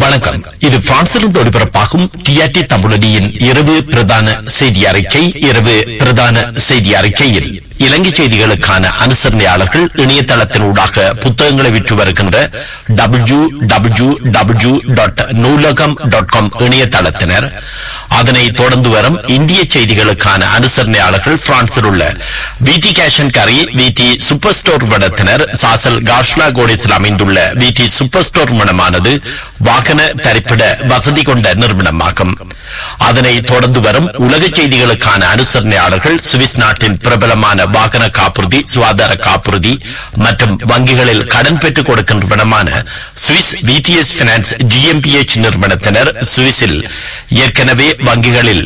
வணக்கம் இது பிரான்சிலிருந்து ஒளிபரப்பாகும் டிஆர்டி தமிழடியின் இரவு பிரதான செய்தி அறிக்கை இரவு பிரதான செய்தி அறிக்கையில் இலங்கை செய்திகளுக்கான அனுசரணையாளர்கள் இணையதளத்தினூடாக புத்தகங்களை விற்று வருகின்ற W W W dot Noolaham dot com இணையதளத்தினர் அதனை தொடர்ந்து வரும் இந்திய செய்திகளுக்கான அனுசரணையாளர்கள் பிரான்சில் உள்ள விடி கேஷன் கரி விடி சூப்பர் ஸ்டோர் வடத்தினர் சாசல் காஷ்லா கோடேஸில் அமைந்துள்ள விடி சூப்பர் ஸ்டோர் மனமானது வாகன தரிப்பிட வசதி கொண்ட நிறுவனமாகும் அதனை தொடர்ந்து வரும் உலக செய்திகளுக்கான அனுசரணையாளர்கள் சுவிஸ் நாட்டின் பிரபலமான வாகன காப்புறுதி சுகாதார காப்புறுதி மற்றும் வங்கிகளில் கடன் பெற்றுக் கொடுக்கின்றவனமான சுவிஸ் விடிஎஸ் பினான்ஸ் ஜிஎம்பிஎச் நிறுவனத்தினர் சுவிஸில் ஏற்கனவே வங்கிகளில்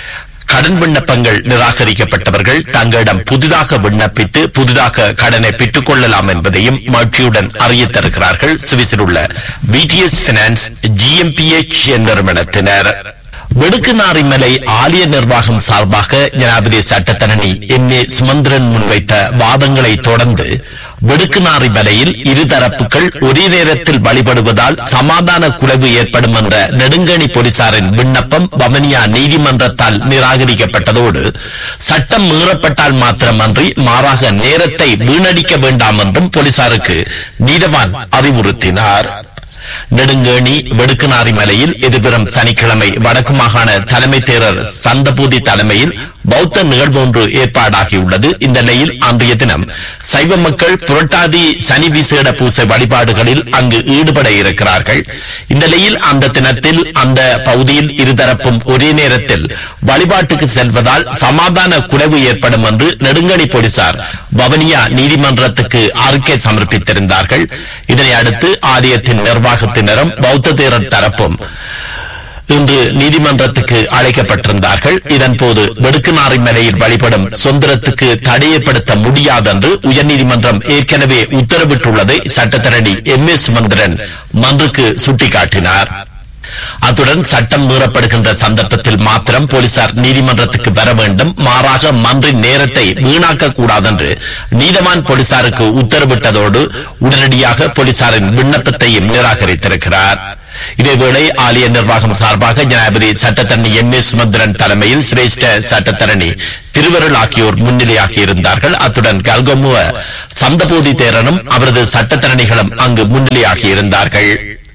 கடன் விண்ணப்பங்கள் நிராகரிக்கப்பட்டவர்கள் தங்களிடம் புதிதாக விண்ணப்பித்து புதிதாக கடனை பெற்றுக் கொள்ளலாம் என்பதையும் மகிழ்ச்சியுடன் அறிய தருகிறார்கள் சுவிஸில் உள்ள விடிஎஸ் பினான்ஸ் ஜிஎம்பிஎச் நிறுவனத்தினர் வெடுக்குநாரிமலை ஆலய நிர்வாகம் சார்பாக ஜனாதிபதி சட்டத்தரணி எம் ஏ சுமந்திரன் முன்வைத்த வாதங்களை தொடர்ந்து வெடுக்குநாரி மலையில் இருதரப்புகள் ஒரே நேரத்தில் வழிபடுவதால் சமாதான குலைவு ஏற்படும் என்ற நெடுங்கணி போலீசாரின் விண்ணப்பம் வமனியா நீதிமன்றத்தால் நிராகரிக்கப்பட்டதோடு சட்டம் மீறப்பட்டால் மாத்திரமன்றி மாறாக நேரத்தை வீணடிக்க வேண்டாம் என்றும் போலீசாருக்கு நீதவான் அறிவுறுத்தினார் நெடுங்கேணி வெடுக்குநாரி மலையில் எதிர்வரும் சனிக்கிழமை வடக்கு மாகாண தலைமை தேரர் சந்தபூதி தலைமையில் பௌத்த நிகழ்வு ஒன்று ஏற்பாடாகியுள்ளது இந்த நிலையில் அன்றைய தினம் சைவ மக்கள் புரட்டாதி சனி விசேட பூசை வழிபாடுகளில் அங்கு ஈடுபட இருக்கிறார்கள் இந்த நிலையில் அந்த தினத்தில் அந்த பகுதியில் இருதரப்பும் ஒரே நேரத்தில் வழிபாட்டுக்கு செல்வதால் சமாதான குறைவு ஏற்படும் என்று நெடுங்கணி போலீசார் வவனியா நீதிமன்றத்துக்கு அறிக்கை சமர்ப்பித்திருந்தார்கள் இதனை அடுத்து ஆலயத்தின் நிர்வாகத்தினரும் பௌத்த தேரர் தரப்பும் இன்று நீதிமன்றத்துக்கு அழைக்கப்பட்டிருந்தார்கள் இதன்போது வெடுக்குநாரி மலையில் வழிபடும் சொந்தரத்துக்கு தடை ஏற்படுத்த முடியாதென்று உயர்நீதிமன்றம் ஏற்கனவே உத்தரவிட்டுள்ளதை சட்டத்தரணி எம் ஏ சுமந்திரன் மன்றுக்கு சுட்டிக்காட்டினார் அத்துடன் சட்டம் மீறப்படுகின்ற சந்தர்ப்பத்தில் மாத்திரம் போலீசார் நீதிமன்றத்துக்கு வர வேண்டும் மாறாக மன்றின் நேரத்தை வீணாக்க கூடாதென்று நீதவான் போலீசாருக்கு உத்தரவிட்டதோடு உடனடியாக போலீசாரின் விண்ணப்பத்தையும் நிராகரித்திருக்கிறார் இதேவேளை ஆலய நிர்வாகம் சார்பாக ஜனாதிபதி சட்டத்தரணி எம் ஏ சுமந்திரன் தலைமையில் சிரேஷ்ட சட்டத்தரணி திருவருள் ஆகியோர் முன்னிலையாகி இருந்தார்கள் அத்துடன் கல்கமுவ சந்தபோதி தேரனும் அவரது சட்டத்தரணிகளும் அங்கு முன்னிலையாகி இருந்தார்கள்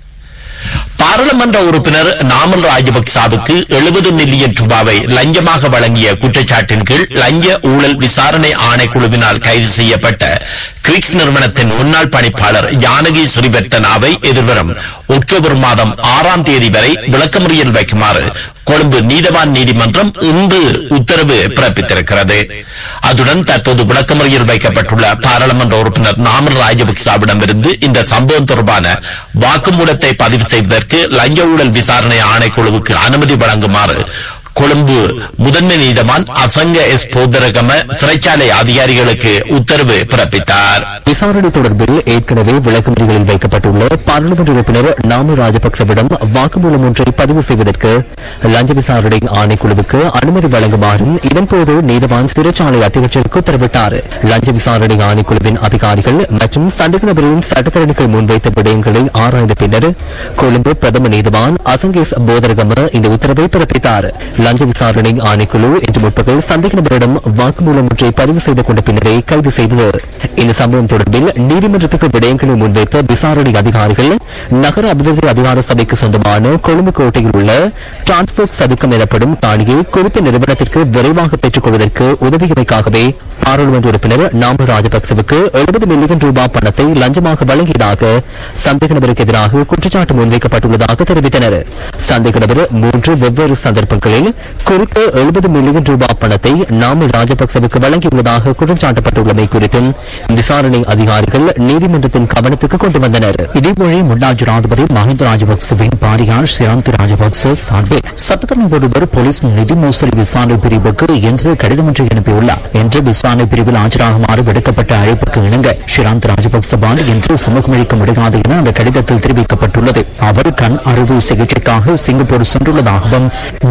பாராளுமன்ற உறுப்பினர் நாமல் ராஜபக்சாவுக்கு எழுபது மில்லியன் ரூபாவை லஞ்சமாக வழங்கிய குற்றச்சாட்டின் கீழ் லஞ்ச ஊழல் விசாரணை ஆணைக்குழுவினால் கைது செய்யப்பட்ட கிரிக்ஸ் நிறுவனத்தின் முன்னாள் பணிப்பாளர் ஜானகி ஸ்ரீவர்த்தனாவை எதிர்வரும் அக்டோபர் மாதம் ஆறாம் தேதி வரை விளக்கமறியல் வைக்குமாறு கொழும்பு நீதவான் நீதிமன்றம் இன்று உத்தரவு பிறப்பித்திருக்கிறது அதுடன் தற்போது விளக்கமறியல் வைக்கப்பட்டுள்ள பாராளுமன்ற உறுப்பினர் நாமல் ராஜபக்சாவிடமிருந்து இந்த சம்பவம் தொடர்பான வாக்குமூலத்தை பதிவு செய்வதற்கு லஞ்ச ஊழல் விசாரணை ஆணைக்குழுவுக்கு அனுமதி வழங்குமாறு கொழும்பு முதன்மை நீதவான் அசங்க எஸ் போதரகம சிறைச்சாலை அதிகாரிகளுக்கு உத்தரவு பிறப்பித்தார் விசாரணை தொடர்பில் ஏற்கனவே விளக்கமறிகளில் வைக்கப்பட்டுள்ள பாராளுமன்ற உறுப்பினர் நாமு ராஜபக்சவிடம் வாக்குமூலம் ஒன்றை பதிவு செய்வதற்கு லஞ்ச விசாரணை ஆணைக்குழுவுக்கு அனுமதி வழங்குமாறும் இதன்போது நீதவான் சிறைச்சாலை அத்தியட்சருக்கு உத்தரவிட்டார் லஞ்ச விசாரணை ஆணைக்குழுவின் அதிகாரிகள் மற்றும் சந்தேக நபரின் சட்டத்தரணிகள் முன்வைத்த விடயங்களை ஆராய்ந்த பின்னர் கொழும்பு பிரதம நீதவான் அசங்கேஸ் போதரகம இந்த உத்தரவை பிறப்பித்தார் லஞ்ச விசாரணை ஆணைக்குழு இன்று முற்பகல் சந்தேக நபரிடம் வாக்குமூலம் ஒன்றை பதிவு செய்து கொண்ட பின்னரே கைது செய்தது இந்த சம்பவம் தொடர்பில் நீதிமன்றத்துக்கு விடயங்களை முன்வைத்த விசாரணை அதிகாரிகள் நகர அபிவிருத்தி அதிகார சபைக்கு சொந்தமான கொழும்பு கோட்டையில் உள்ள டிரான்ஸ்போர்ட் சதுக்கம் எனப்படும் காணியை குறித்த நிறுவனத்திற்கு விரைவாக பெற்றுக் கொள்வதற்கு உதவியமைக்காகவே பாராளுமன்ற உறுப்பினர் நாம ராஜபக்சவுக்கு எழுபது மில்லியன் ரூபாய் பணத்தை லஞ்சமாக வழங்கியதாக சந்தேக நபருக்கு எதிராக குற்றச்சாட்டு முன்வைக்கப்பட்டுள்ளதாக தெரிவித்தனர் சந்தேக நபர் மூன்று வெவ்வேறு சந்தர்ப்பங்களில் குறித்த எழுபது மில்லியன் ரூபாய் பணத்தை நாமல் ராஜபக்சவுக்கு வழங்கியுள்ளதாக குற்றம் சாட்டப்பட்டுள்ளமை குறித்தும் விசாரணை அதிகாரிகள் நீதிமன்றத்தின் கவனத்துக்கு கொண்டு வந்தனர் இதேபோல முன்னாள் ஜனாதிபதி மஹிந்த ராஜபக்சவின் பாரியார் சிராந்த் ராஜபக்ச சார்பில் சட்டத்தரணி ஒருவர் போலீஸ் நிதி மோசடி விசாரணை பிரிவுக்கு இன்று கடிதம் ஒன்றை அனுப்பியுள்ளார் என்று விசாரணை பிரிவில் ஆஜராகுமாறு விடுக்கப்பட்ட அழைப்புக்கு இணங்க ஷிராந்த் ராஜபக்சவால் இன்று சமூகமளிக்க முடியாது என அந்த கடிதத்தில் தெரிவிக்கப்பட்டுள்ளது அவர் கண் அறுவை சிகிச்சைக்காக சிங்கப்பூர் சென்றுள்ளதாகவும் நாடு திரும்பிய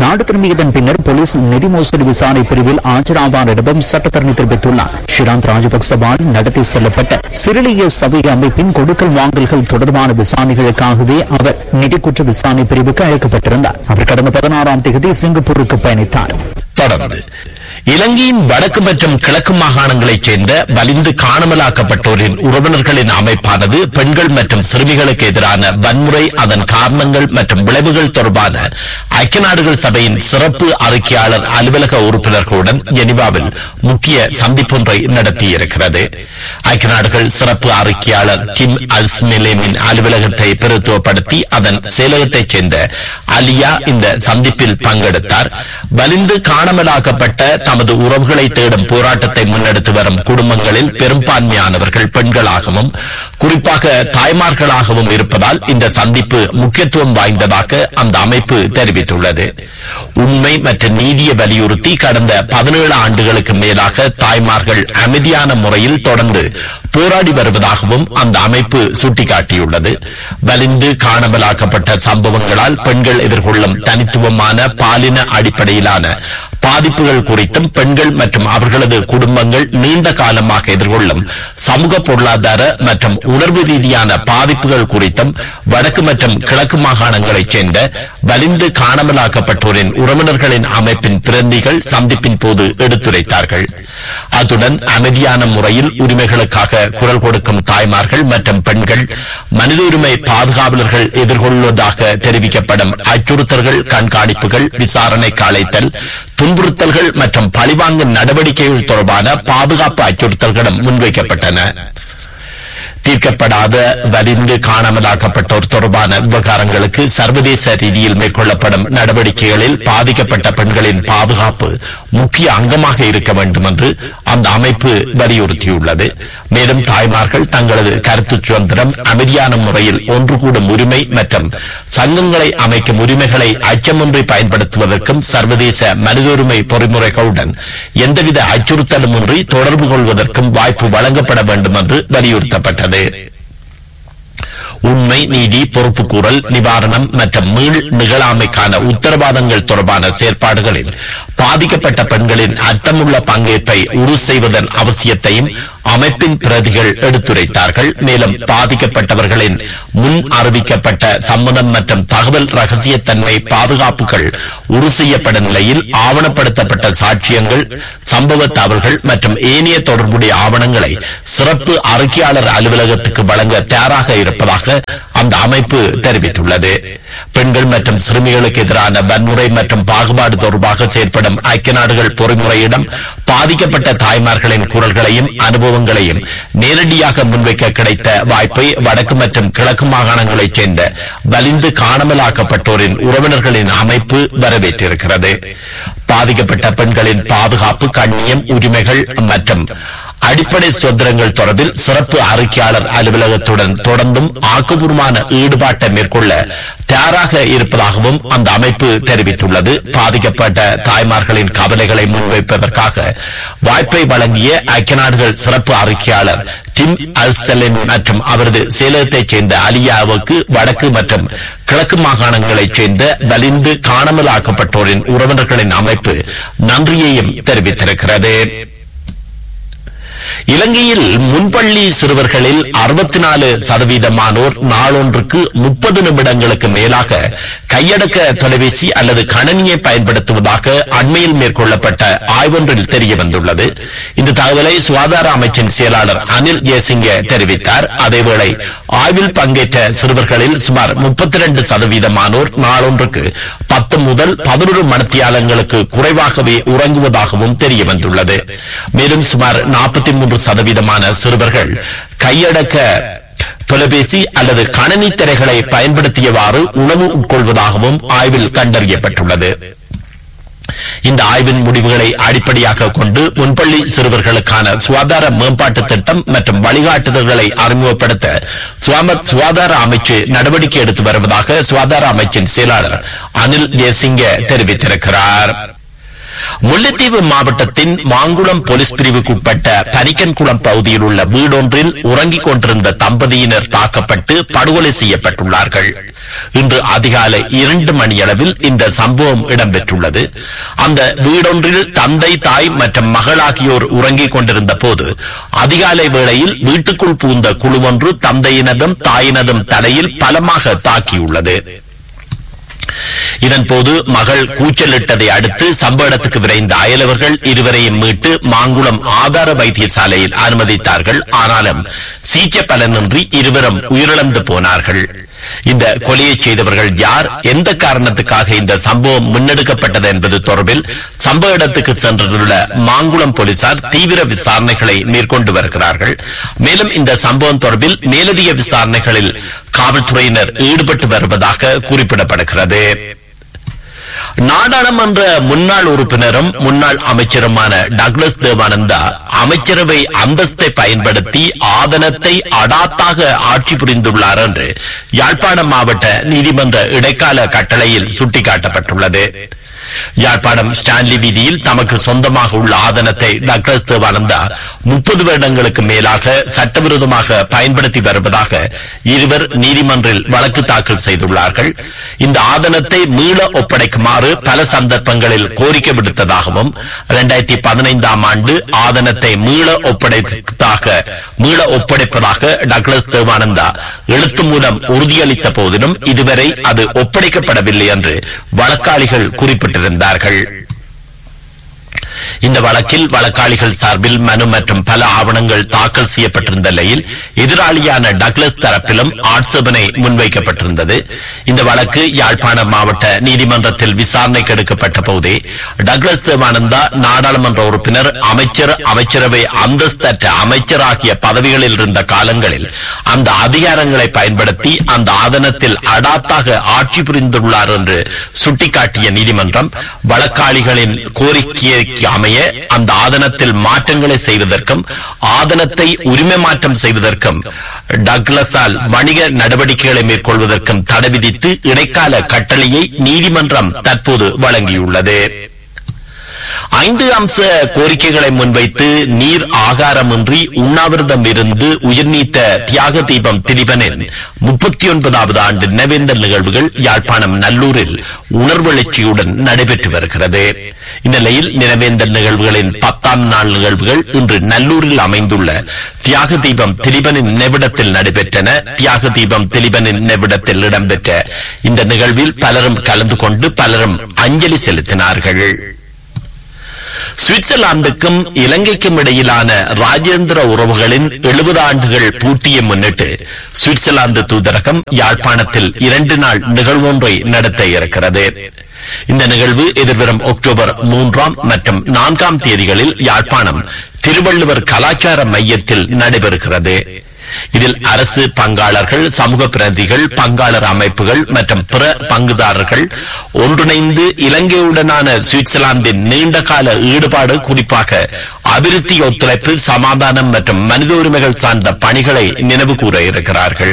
போராடியதன் பின்னர் போலீஸ் நிதி மோசடி விசாரணை பிரிவில் ஆஜராவார் எனவும் சட்டத்தரணி தெரிவித்துள்ளார் ஷிராந்த் ராஜபக்சவால் நடத்தி செல்லப்பட்ட சிறிலிய சபை அமைப்பின் கொடுக்கல் வாங்கல்கள் தொடர்பான விசாரணைகளுக்காகவே அவர் நிதி குற்ற விசாரணை பிரிவுக்கு அழைக்கப்பட்டிருந்தார் அவர் கடந்த பதினாறாம் தேதி சிங்கப்பூருக்கு பயணித்தார் தொடர்ந்து இலங்கையின் வடக்கு மற்றும் கிழக்கு மாகாணங்களைச் சேர்ந்த வலிந்து காணாமலாக்கப்பட்டோரின் உறவினர்களின் அமைப்பானது பெண்கள் மற்றும் சிறுமிகளுக்கு எதிரான வன்முறை அதன் காரணங்கள் மற்றும் விளைவுகள் தொடர்பான ஐக்கிய நாடுகள் சபையின் சிறப்பு அறிக்கையாளர் அலுவலக உறுப்பினர்களுடன் ஜெனீவாவில் முக்கிய சந்திப்பொன்றை நடத்தியிருக்கிறது ஐக்கிய நாடுகள் சிறப்பு அறிக்கையாளர் கிம் அல்ஸ்மிலேமின் அலுவலகத்தை பிரத்துவப்படுத்தி அதன் செயலகத்தைச் சேர்ந்த அலியா இந்த சந்திப்பில் பங்கெடுத்தார் வலிந்து காணாமலாக்கப்பட்ட தமது உறவுகளை தேடும் போராட்டத்தை முன்னெடுத்து வரும் குடும்பங்களில் பெரும்பான்மையானவர்கள் பெண்களாகவும் குறிப்பாக தாய்மார்களாகவும் இருப்பதால் இந்த சந்திப்பு முக்கியத்துவம் வாய்ந்ததாக அந்த அமைப்பு தெரிவித்துள்ளது உண்மை மற்றும் நீதியை வலியுறுத்தி கடந்த பதினேழு ஆண்டுகளுக்கு மேலாக தாய்மார்கள் அமைதியான முறையில் தொடர்ந்து போராடி வருவதாகவும் அந்த அமைப்பு சுட்டிக்காட்டியுள்ளது வலிந்து காணாமலாக்கப்பட்ட சம்பவங்களால் பெண்கள் எதிர்கொள்ளும் தனித்துவமான பாலின அடிப்படையிலான பாதிப்புகள் குறித்தும் பெண்கள் மற்றும் அவர்களது குடும்பங்கள் நீண்ட காலமாக எதிர்கொள்ளும் சமூக பொருளாதார மற்றும் உணர்வு ரீதியான பாதிப்புகள் குறித்தும் வடக்கு மற்றும் கிழக்கு மாகாணங்களைச் சேர்ந்த வலிந்து காணாமலாக்கப்பட்டோரின் உறவினர்களின் அமைப்பின் பிரதிகள் சந்திப்பின் போது எடுத்துரைத்தார்கள் அத்துடன் அமைதியான முறையில் உரிமைகளுக்காக குரல் கொடுக்கும் தாய்மார்கள் மற்றும் பெண்கள் மனித உரிமை பாதுகாவலர்கள் எதிர்கொள்வதாக தெரிவிக்கப்படும் அச்சுறுத்தல்கள் கண்காணிப்புகள் விசாரணைக்கு அழைத்தல் துன்புறுத்தல்கள் மற்றும் பழிவாங்கும் நடவடிக்கைகள் தொடர்பான பாதுகாப்பு அச்சுறுத்தல்களும் முன்வைக்கப்பட்டன தீர்க்கப்படாத வலிந்து காணாமலாக்கப்பட்டோர் தொடர்பான விவகாரங்களுக்கு சர்வதேச ரீதியில் மேற்கொள்ளப்படும் நடவடிக்கைகளில் பாதிக்கப்பட்ட பெண்களின் பாதுகாப்பு முக்கிய அங்கமாக இருக்க வேண்டும் என்று அந்த அமைப்பு வலியுறுத்தியுள்ளது மேலும் தாய்மார்கள் தங்களது கருத்து சுதந்திரம் அமைதியான முறையில் ஒன்று கூடும் உரிமை மற்றும் சங்கங்களை அமைக்கும் உரிமைகளை அச்சமின்றி பயன்படுத்துவதற்கும் சர்வதேச மனித உரிமை பொறிமுறைகளுடன் எந்தவித அச்சுறுத்தலுமின்றி தொடர்பு கொள்வதற்கும் வாய்ப்பு வழங்கப்பட வேண்டும் என்று வலியுறுத்தப்பட்டது உண்மை நீதி பொறுப்புக்கூறல் நிவாரணம் மற்றும் மீள் நிகழாமைக்கான உத்தரவாதங்கள் தொடர்பான செயற்பாடுகளில் பாதிக்கப்பட்ட பெண்களின் அர்த்தமுள்ள பங்கேற்பை உறுதி செய்வதன் அவசியத்தையும் அமைப்பின் பிரதிகள் எடுத்துரைத்தார்கள் மேலும் பாதிக்கப்பட்டவர்களின் முன் அறிவிக்கப்பட்ட சம்மதம் மற்றும் தகவல் ரகசியத்தன்மை பாதுகாப்புகள் உறுதி செய்யப்படும் நிலையில் ஆவணப்படுத்தப்பட்ட சாட்சியங்கள் சம்பவ தகவல்கள் மற்றும் ஏனைய தொடர்புடைய ஆவணங்களை சிறப்பு அறிக்கையாளர் அலுவலகத்துக்கு வழங்க தயாராக இருப்பதாக அந்த அமைப்பு தெரிவித்துள்ளது பெண்கள் மற்றும் சிறுமிகளுக்கு எதிரான வன்முறை மற்றும் பாகுபாடு தொடர்பாக செயற்படும் ஐக்கிய நாடுகள் பொறிமுறையிடம் பாதிக்கப்பட்ட தாய்மார்களின் குரல்களையும் அனுபவங்களையும் நேரடியாக முன்வைக்க கிடைத்த வாய்ப்பை வடக்கு மற்றும் கிழக்கு மாகாணங்களைச் சேர்ந்த வலிந்து காணாமலாக்கப்பட்டோரின் உறவினர்களின் அமைப்பு வரவேற்றிருக்கிறது பாதிக்கப்பட்ட பெண்களின் பாதுகாப்பு கண்ணியம் உரிமைகள் மற்றும் அடிப்படை சுதந்திரங்கள் தொடர்பில் சிறப்பு அறிக்கையாளர் அலுவலகத்துடன் தொடர்ந்தும் ஆக்கப்பூர்வமான ஈடுபாட்டை மேற்கொள்ள தயாராக இருப்பதாகவும் அந்த அமைப்பு தெரிவித்துள்ளது பாதிக்கப்பட்ட தாய்மார்களின் கவலைகளை முன்வைப்பதற்காக வாய்ப்பை வழங்கிய ஐக்கிய நாடுகள் சிறப்பு அறிக்கையாளர் டிம் அல்சலின் மற்றும் அவரது சேலத்தைச் சேர்ந்த அலியாவுக்கு வடக்கு மற்றும் கிழக்கு மாகாணங்களைச் சேர்ந்த வலிந்து காணாமலாக்கப்பட்டோரின் உறவினர்களின் அமைப்பு நன்றியையும் தெரிவித்திருக்கிறது இலங்கையில் முன்பள்ளி சிறுவர்களில் அறுபத்தி நாலு சதவீதமானோர் நாளொன்றுக்கு முப்பது நிமிடங்களுக்கு மேலாக கையடக்க தொலைபேசி அல்லது கணனியை பயன்படுத்துவதாக அண்மையில் மேற்கொள்ளப்பட்ட ஆய்வொன்றில் தெரிய வந்துள்ளது இந்த தகவலை சுகாதார அமைச்சின் செயலாளர் அனில் ஜெயசிங்க தெரிவித்தார் அதேவேளை ஆய்வில் பங்கேற்ற சிறுவர்களில் சுமார் முப்பத்தி இரண்டு சதவீதமானோர் நாளொன்றுக்கு பத்து முதல் பதினொரு மணித்தியாலங்களுக்கு குறைவாகவே உறங்குவதாகவும் தெரிய வந்துள்ளது மேலும் சுமார் நாற்பத்தி மூன்று சதவீதமான சிறுவர்கள் கையடக்க தொலைபேசி அல்லது கணனி திரைகளை பயன்படுத்தியவாறு உணவு உட்கொள்வதாகவும் ஆய்வில் கண்டறியப்பட்டுள்ளது இந்த ஆய்வின் முடிவுகளை அடிப்படையாக கொண்டு முன்பள்ளி சிறுவர்களுக்கான சுகாதார மேம்பாட்டு திட்டம் மற்றும் வழிகாட்டுதல்களை அறிமுகப்படுத்த சுவாம- சுகாதார அமைச்சு நடவடிக்கை எடுத்து வருவதாக சுகாதார அமைச்சின் செயலாளர் அனில் ஜெயசிங்க தெரிவித்திருக்கிறார் முல்லைத்தீவு மாவட்டத்தின் மாங்குளம் போலீஸ் பிரிவுக்குட்பட்ட பனிக்கன்குளம் பகுதியில் உள்ள வீடொன்றில் உறங்கிக் கொண்டிருந்த தம்பதியினர் தாக்கப்பட்டு படுகொலை செய்யப்பட்டுள்ளார்கள் இன்று அதிகாலை இரண்டு மணியளவில் இந்த சம்பவம் இடம்பெற்றுள்ளது அந்த வீடொன்றில் தந்தை தாய் மற்றும் மகள் ஆகியோர் உறங்கிக் கொண்டிருந்த போது அதிகாலை வேளையில் வீட்டுக்குள் புகுந்த குழுவொன்று தந்தையினதும் தாயினதும் தலையில் பலமாக தாக்கியுள்ளது இதன்போது மகள் கூச்சலிட்டதை அடுத்து சம்பவ இடத்துக்கு விரைந்த அயலவர்கள் இருவரையும் மீட்டு மாங்குளம் ஆதார வைத்தியசாலையில் அனுமதித்தார்கள் ஆனாலும் சிகிச்சை பலனின்றி இருவரும் உயிரிழந்து போனார்கள் இந்த கொலையை செய்தவர்கள் யார் எந்த காரணத்துக்காக இந்த சம்பவம் முன்னெடுக்கப்பட்டது என்பது தொடர்பில் சம்பவ இடத்துக்கு சென்றுள்ள மாங்குளம் போலீசார் தீவிர விசாரணைகளை மேற்கொண்டு வருகிறார்கள் மேலும் இந்த சம்பவம் தொடர்பில் மேலதிக விசாரணைகளில் காவல்துறையினர் ஈடுபட்டு வருவதாக குறிப்பிடப்படுகிறது நாடாளுமன்ற முன்னாள் உறுப்பினரும் முன்னாள் அமைச்சருமான டக்ளஸ் தேவானந்தா அமைச்சரவை அந்தஸ்தை பயன்படுத்தி ஆதனத்தை அடாத்தாக ஆட்சி புரிந்துள்ளார் என்று யாழ்ப்பாணம் மாவட்ட நீதிமன்ற இடைக்கால கட்டளையில் சுட்டிக்காட்டப்பட்டுள்ளது யாழ்ப்பாணம் ஸ்டான்லி வீதியில் தமக்கு சொந்தமாக உள்ள ஆதனத்தை டாக்டர் தேவானந்தா முப்பது வருடங்களுக்கு மேலாக சட்டவிரோதமாக பயன்படுத்தி வருவதாக இருவர் நீதிமன்றில் வழக்கு தாக்கல் செய்துள்ளார்கள் இந்த ஆதனத்தை மீள ஒப்படைக்குமாறு பல சந்தர்ப்பங்களில் கோரிக்கை விடுத்ததாகவும் இரண்டாயிரத்தி பதினைந்தாம் ஆண்டு ஆதனத்தை மீள ஒப்படைத்ததாக மீள ஒப்படைப்பதாக டக்ளஸ் தேவானந்தா எழுத்து மூலம் உறுதியளித்த போதிலும் இதுவரை அது ஒப்படைக்கப்படவில்லை என்று வழக்காளிகள் குறிப்பிட்டிருந்தார்கள் இந்த வழக்கில் வழக்காளிகள் சார்பில் மனு மற்றும் பல ஆவணங்கள் தாக்கல் செய்யப்பட்டிருந்த நிலையில் எதிராளியான டக்ளஸ் தரப்பிலும் ஆட்சேபனை முன்வைக்கப்பட்டிருந்தது இந்த வழக்கு யாழ்ப்பாணம் மாவட்ட நீதிமன்றத்தில் விசாரணைக்கு எடுக்கப்பட்ட போதே டக்ளஸ் தேவானந்தா நாடாளுமன்ற உறுப்பினர் அமைச்சர் அமைச்சரவை அந்தஸ்தற்ற அமைச்சர் ஆகிய பதவிகளில் இருந்த காலங்களில் அந்த அதிகாரங்களை பயன்படுத்தி அந்த ஆதனத்தில் அடாத்தாக ஆட்சி புரிந்துள்ளார் என்று சுட்டிக்காட்டிய நீதிமன்றம் வழக்காளிகளின் கோரிக்கைக்கு அமைய அந்த ஆதனத்தில் மாற்றங்களை செய்வதற்கும் ஆதனத்தை உரிமை மாற்றம் செய்வதற்கும் டக்ளஸால் வணிக நடவடிக்கைகளை மேற்கொள்வதற்கும் தடை விதித்து இடைக்கால கட்டளையை நீதிமன்றம் தற்போது வழங்கியுள்ளது ஐந்து அம்ச கோரிக்கைகளை முன்வைத்து நீர் ஆகாரமின்றி உண்ணாவிரதம் இருந்து உயிர்நீத்த தியாக தீபம் திரிபனின் முப்பத்தி ஒன்பதாவது ஆண்டு நினைவேந்தல் நிகழ்வுகள் யாழ்ப்பாணம் நல்லூரில் உணர்வெழுச்சியுடன் நடைபெற்று வருகிறது இந்நிலையில் நினைவேந்தல் நிகழ்வுகளின் பத்தாம் நாள் நிகழ்வுகள் இன்று நல்லூரில் அமைந்துள்ள தியாக தீபம் திலிபனின் நினைவிடத்தில் நடைபெற்றன தியாக தீபம் திலிபனின் நினைவிடத்தில் இடம்பெற்ற இந்த நிகழ்வில் பலரும் கலந்து கொண்டு பலரும் அஞ்சலி செலுத்தினார்கள் சுவிட்சர்லாந்துக்கும் இலங்கைக்கும் இடையிலான ராஜேந்திர உறவுகளின் எழுபது ஆண்டுகள் பூட்டியை முன்னிட்டு சுவிட்சர்லாந்து தூதரகம் யாழ்ப்பாணத்தில் இரண்டு நாள் நிகழ்வொன்றை நடத்த இருக்கிறது இந்த நிகழ்வு எதிர்வரும் அக்டோபர் மூன்றாம் மற்றும் நான்காம் தேதிகளில் யாழ்ப்பாணம் திருவள்ளுவர் கலாச்சார மையத்தில் நடைபெறுகிறது இதில் அரசு பங்காளர்கள் சமூக பிரதிகள் பங்காளர் அமைப்புகள் மற்றும் பிற பங்குதாரர்கள் ஒன்றிணைந்து இலங்கையுடனான சுவிட்சர்லாந்தின் நீண்டகால ஈடுபாடு குறிப்பாக அபிவிருத்தி ஒத்துழைப்பு சமாதானம் மற்றும் மனித உரிமைகள் சார்ந்த பணிகளை நினைவு கூற இருக்கிறார்கள்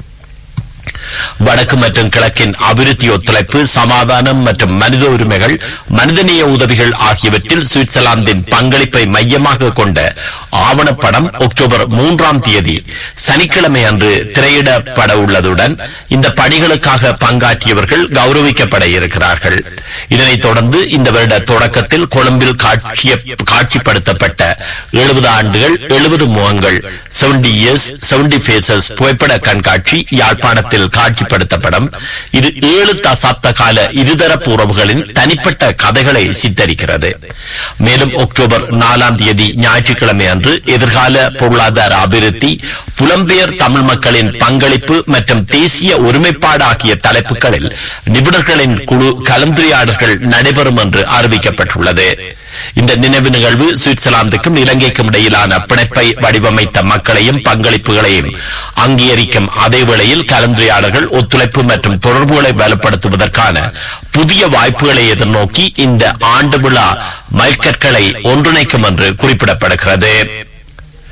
வடக்கு மற்றும் கிழக்கின் அபிவிருத்தி ஒத்துழைப்பு சமாதானம் மற்றும் மனித உரிமைகள் மனிதநேய உதவிகள் ஆகியவற்றில் சுவிட்சர்லாந்தின் பங்களிப்பை மையமாக கொண்ட ஆவணப்படம் அக்டோபர் மூன்றாம் தேதி சனிக்கிழமை அன்று திரையிடப்பட உள்ளதுடன் இந்த பணிகளுக்காக பங்காற்றியவர்கள் கௌரவிக்கப்பட இருக்கிறார்கள் இதனைத் தொடர்ந்து இந்த வருட தொடக்கத்தில் கொழும்பில் காட்சிய காட்சிப்படுத்தப்பட்ட எழுபது ஆண்டுகள் எழுபது முகங்கள் செவன்டி இயர்ஸ் செவன்டி ஃபேசஸ் புகைப்பட கண்காட்சி யாழ்ப்பாணத்தில் காட்சிப்படுத்தப்படும் இது ஏழு தசாப்த கால இருதரப்பு உறவுகளின் தனிப்பட்ட கதைகளை சித்தரிக்கிறது மேலும் அக்டோபர் நாலாம் தேதி ஞாயிற்றுக்கிழமை அன்று எதிர்கால பொருளாதார அபிவிருத்தி புலம்பெயர் தமிழ் மக்களின் பங்களிப்பு மற்றும் தேசிய ஒருமைப்பாடு ஆகிய தலைப்புகளில் நிபுணர்களின் குழு கலந்துரையாடல்கள் நடைபெறும் என்று அறிவிக்கப்பட்டுள்ளது இந்த நினைவு நிகழ்வு சுவிட்சர்லாந்துக்கும் இலங்கைக்கும் இடையிலான பிணைப்பை வடிவமைத்த மக்களையும் பங்களிப்புகளையும் அங்கீகரிக்கும் அதே வேளையில் கலந்துரையாடல்கள் ஒத்துழைப்பு மற்றும் தொடர்புகளை வலுப்படுத்துவதற்கான புதிய வாய்ப்புகளை எதிர்நோக்கி இந்த ஆண்டு விழா மைல்கற்களை ஒன்றிணைக்கும் என்று குறிப்பிடப்படுகிறது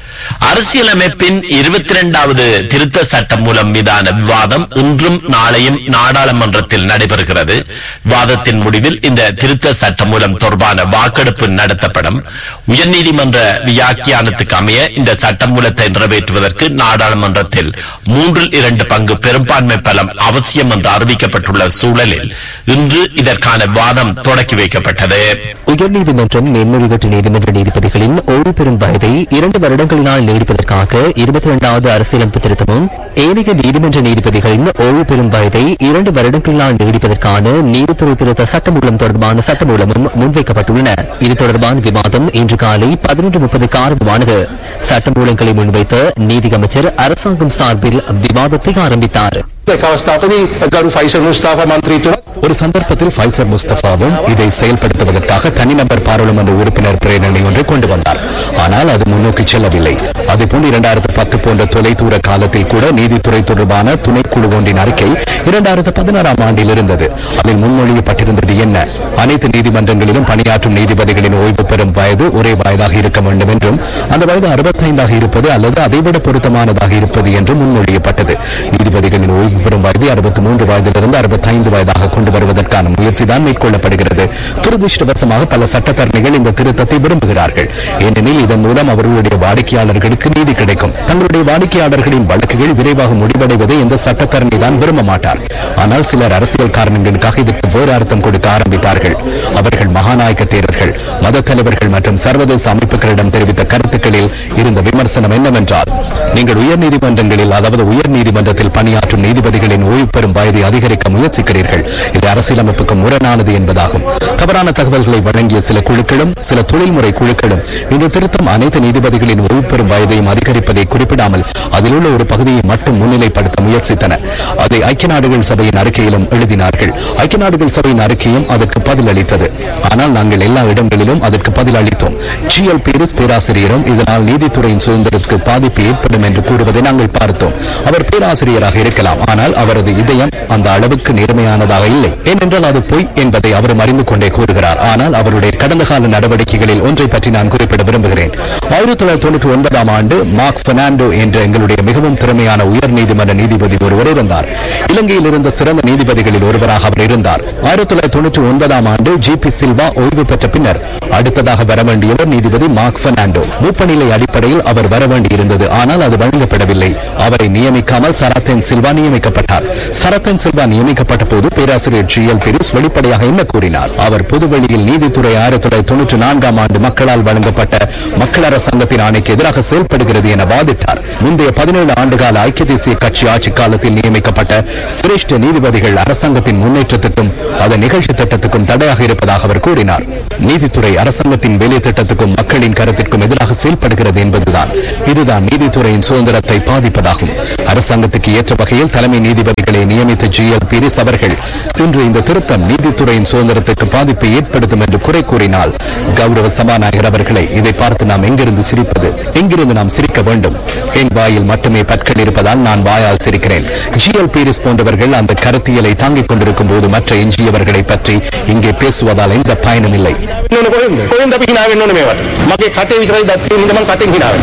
அரசியலமைப்பின் இருபத்தி இரண்டாவது திருத்த சட்டம் மூலம் மீதான விவாதம் இன்றும் நாளையும் நாடாளுமன்றத்தில் நடைபெறுகிறது விவாதத்தின் முடிவில் இந்த திருத்த சட்டம் மூலம் தொடர்பான வாக்கெடுப்பு நடத்தப்படும் உயர்நீதிமன்ற வியாக்கியானத்துக்கு அமைய இந்த சட்டமூலத்தை நிறைவேற்றுவதற்கு நாடாளுமன்றத்தில் மூன்றில் இரண்டு பங்கு பெரும்பான்மை பலம் அவசியம் என்று அறிவிக்கப்பட்டுள்ள சூழலில் இன்று இதற்கான விவாதம் தொடக்கி வைக்கப்பட்டது உயர்நீதிமன்றம் மேன்முறையீட்டு நீதிமன்ற நீதிபதிகளின் ஓய்வு பெறும் வயதை இரண்டு வருடங்களினால் நீடிப்பதற்காக இருபத்தி இரண்டாவது அரசியலமைப்பு திருத்தமும் ஏனைய நீதிமன்ற நீதிபதிகளின் ஓய்வு பெறும் வயதை இரண்டு வருடங்களினால் நீடிப்பதற்கான நீதித்துறை திருத்த சட்டமூலம் தொடர்பான சட்டமூலமும் முன்வைக்கப்பட்டுள்ளன இது தொடர்பான விவாதம் இன்று காலை பதினொன்று முப்பதுக்கு ஆரம்பமானது சட்டமூலங்களை முன்வைத்த நீதி அமைச்சர் அரசாங்கம் சார்பில் விவாதத்தை ஆரம்பித்தார் එක අවස්ථාවකදී ගරු ෆයිසල් මුස්තාෆා මන්ත්‍රීතුමා ஒரு சந்தர்ப்பத்தில் ஃபைசர் முஸ்தபாவும் இதை செயல்படுத்துவதற்காக தனிநபர் பாராளுமன்ற உறுப்பினர் பிரேரணை ஒன்றை கொண்டு வந்தார் ஆனால் அது முன்னோக்கி செல்லவில்லை அதேபோல் இரண்டாயிரத்து பத்து போன்ற தொலைதூர காலத்தில் கூட நீதித்துறை தொடர்பான துணைக்குழு ஒன்றின் அறிக்கை இரண்டாயிரத்து பதினாறாம் ஆண்டில் இருந்தது அதில் முன்மொழியப்பட்டிருந்தது என்ன அனைத்து நீதிமன்றங்களிலும் பணியாற்றும் நீதிபதிகளின் ஓய்வு பெறும் வயது ஒரே வயதாக இருக்க வேண்டும் என்றும் அந்த வயது அறுபத்தைந்தாக இருப்பது அல்லது அதைவிட பொருத்தமானதாக இருப்பது என்றும் முன்மொழியப்பட்டது நீதிபதிகளின் ஓய்வு பெறும் வயதை அறுபத்தி மூன்று வயதிலிருந்து அறுபத்தைந்து வயதாக கொண்டு வருவதற்கான முயற்சி தான் மேற்கொள்ளப்படுகிறது துரதிருஷ்டவசமாக பல சட்டத்தரணிகள் இந்த திருத்தத்தை விரும்புகிறார்கள் ஏனெனில் இதன் மூலம் அவர்களுடைய வாடிக்கையாளர்களுக்கு நீதி கிடைக்கும் தங்களுடைய வாடிக்கையாளர்களின் வழக்குகள் விரைவாக முடிவடைவதை இந்த சட்டத்தரணி தான் விரும்ப மாட்டார் ஆனால் சிலர் அரசியல் காரணங்களுக்காக இதற்கு வேறு அர்த்தம் கொடுக்க ஆரம்பித்தார்கள் அவர்கள் மகாநாயக்க தேரர்கள் மத தலைவர்கள் மற்றும் சர்வதேச அமைப்புகளிடம் தெரிவித்த கருத்துக்களில் இருந்த விமர்சனம் என்னவென்றால் நீங்கள் உயர் நீதிமன்றங்களில் அதாவது உயர் நீதிமன்றத்தில் பணியாற்றும் நீதிபதிகளின் ஓய்வு பெறும் வயதை அதிகரிக்க முயற்சிக்கிறீர்கள் இது அரசியலமைப்புக்கு முரணானது என்பதாகும் தவறான தகவல்களை வழங்கிய சில குழுக்களும் சில தொழில்முறை குழுக்களும் இந்த திருத்தம் அனைத்து நீதிபதிகளின் ஓய்வு பெறும் வயதையும் அதிகரிப்பதை குறிப்பிடாமல் அதில் உள்ள ஒரு பகுதியை மட்டும் முன்னிலைப்படுத்த முயற்சித்தன அதை ஐக்கிய நாடுகள் சபையின் அறிக்கையிலும் எழுதினார்கள் ஐக்கிய நாடுகள் சபையின் அறிக்கையும் அதற்கு பதில் அளித்தது ஆனால் நாங்கள் எல்லா இடங்களிலும் அதற்கு பதில் அளித்தோம் ஜி எல் பீரிஸ் பேராசிரியரும் இதனால் நீதித்துறையின் சுதந்திரத்துக்கு பாதிப்பு ஏற்படும் என்று கூறுவதை நாங்கள் பார்த்தோம் அவர் பேராசிரியராக இருக்கலாம் ஆனால் அவரது இதயம் அந்த அளவுக்கு நேர்மையானதாக இல்லை ஏனென்றால் அது பொய் என்பதை அவரும் அறிந்து கொண்டே கூறுகிறார் ஆனால் அவருடைய கடந்த கால நடவடிக்கைகளில் ஒன்றை பற்றி நான் குறிப்பிட விரும்புகிறேன் ஆயிரத்தி தொள்ளாயிரத்தி தொண்ணூற்றி ஒன்பதாம் ஆண்டு மார்க் பெர்னாண்டோ என்ற எங்களுடைய மிகவும் திறமையான உயர் நீதிமன்ற நீதிபதி ஒருவர் இருந்தார் இலங்கையில் இருந்த சிறந்த நீதிபதிகளில் ஒருவராக அவர் இருந்தார் ஆயிரத்தி தொள்ளாயிரத்தி தொண்ணூற்றி ஒன்பதாம் ஆண்டு ஜி பி சில்வா ஓய்வு பெற்ற பின்னர் அடுத்ததாக வர வேண்டியவர் நீதிபதி மார்க் பெர்னாண்டோ மூப்பநிலை அடிப்படையில் அவர் வர வேண்டியிருந்தது ஆனால் அது வழங்கப்படவில்லை அவரை நியமிக்காமல் சரத்தன் சில்வா நியமிக்கப்பட்டார் சரத்தன் சில்வா நியமிக்கப்பட்ட போது பேராசிரியர் ஜி எல் பெரிஸ் வெளிப்படையாக என்ன கூறினார் அவர் பொதுவெளியில் நீதித்துறை ஆயிரத்தி தொள்ளாயிரத்தி தொண்ணூற்றி நான்காம் ஆண்டு மக்களால் வழங்கப்பட்ட மக்கள் அரசாங்கத்தின் ஆணைக்கு எதிராக செயல்படுகிறது என வாதிட்டார் முந்தைய பதினேழு ஆண்டுகால ஐக்கிய தேசிய கட்சி ஆட்சி காலத்தில் நியமிக்கப்பட்ட சிரேஷ்ட நீதிபதிகள் அரசாங்கத்தின் முன்னேற்றத்துக்கும் அதன் நிகழ்ச்சி திட்டத்துக்கும் தடையாக இருப்பதாக அவர் கூறினார் நீதித்துறை அரசாங்கத்தின் வேலை திட்டத்துக்கும் மக்களின் கருத்திற்கும் எதிராக செயல்படுகிறது என்பதுதான் இதுதான் நீதித்துறையின் சுதந்திரத்தை பாதிப்பதாகும் அரசாங்கத்துக்கு ஏற்ற வகையில் தலைமை நீதிபதிகளை நியமித்த ஜி எல் பீரிஸ் அவர்கள் இன்று இந்த திருத்தம் நீதித்துறையின் சுதந்திரத்துக்கு பாதிப்பை ஏற்படுத்தும் என்று குறை கூறினால் கௌரவ சபாநாயகர் அவர்களை இதை பார்த்து நாம் எங்கிருந்து சிரிப்பது எங்கிருந்து நாம் சிரிக்க வேண்டும் என் வாயில் மட்டுமே பற்கள் இருப்பதால் நான் வாயால் சிரிக்கிறேன் ஜி எல் பீரிஸ் போன்றவர்கள் அந்த கருத்தியலை தாங்கிக் கொண்டிருக்கும் போது மற்ற எஞ்சியவர்களை பற்றி இங்கே பேசுவதால் எந்த பயனும் இல்லை වෙන්න ඕනේ කොහෙන්ද කොහෙන්ද අපි hina වෙන්න ඕනේ මේවට මගේ කටේ විතරයි දත් තියෙන මම කටෙන් hina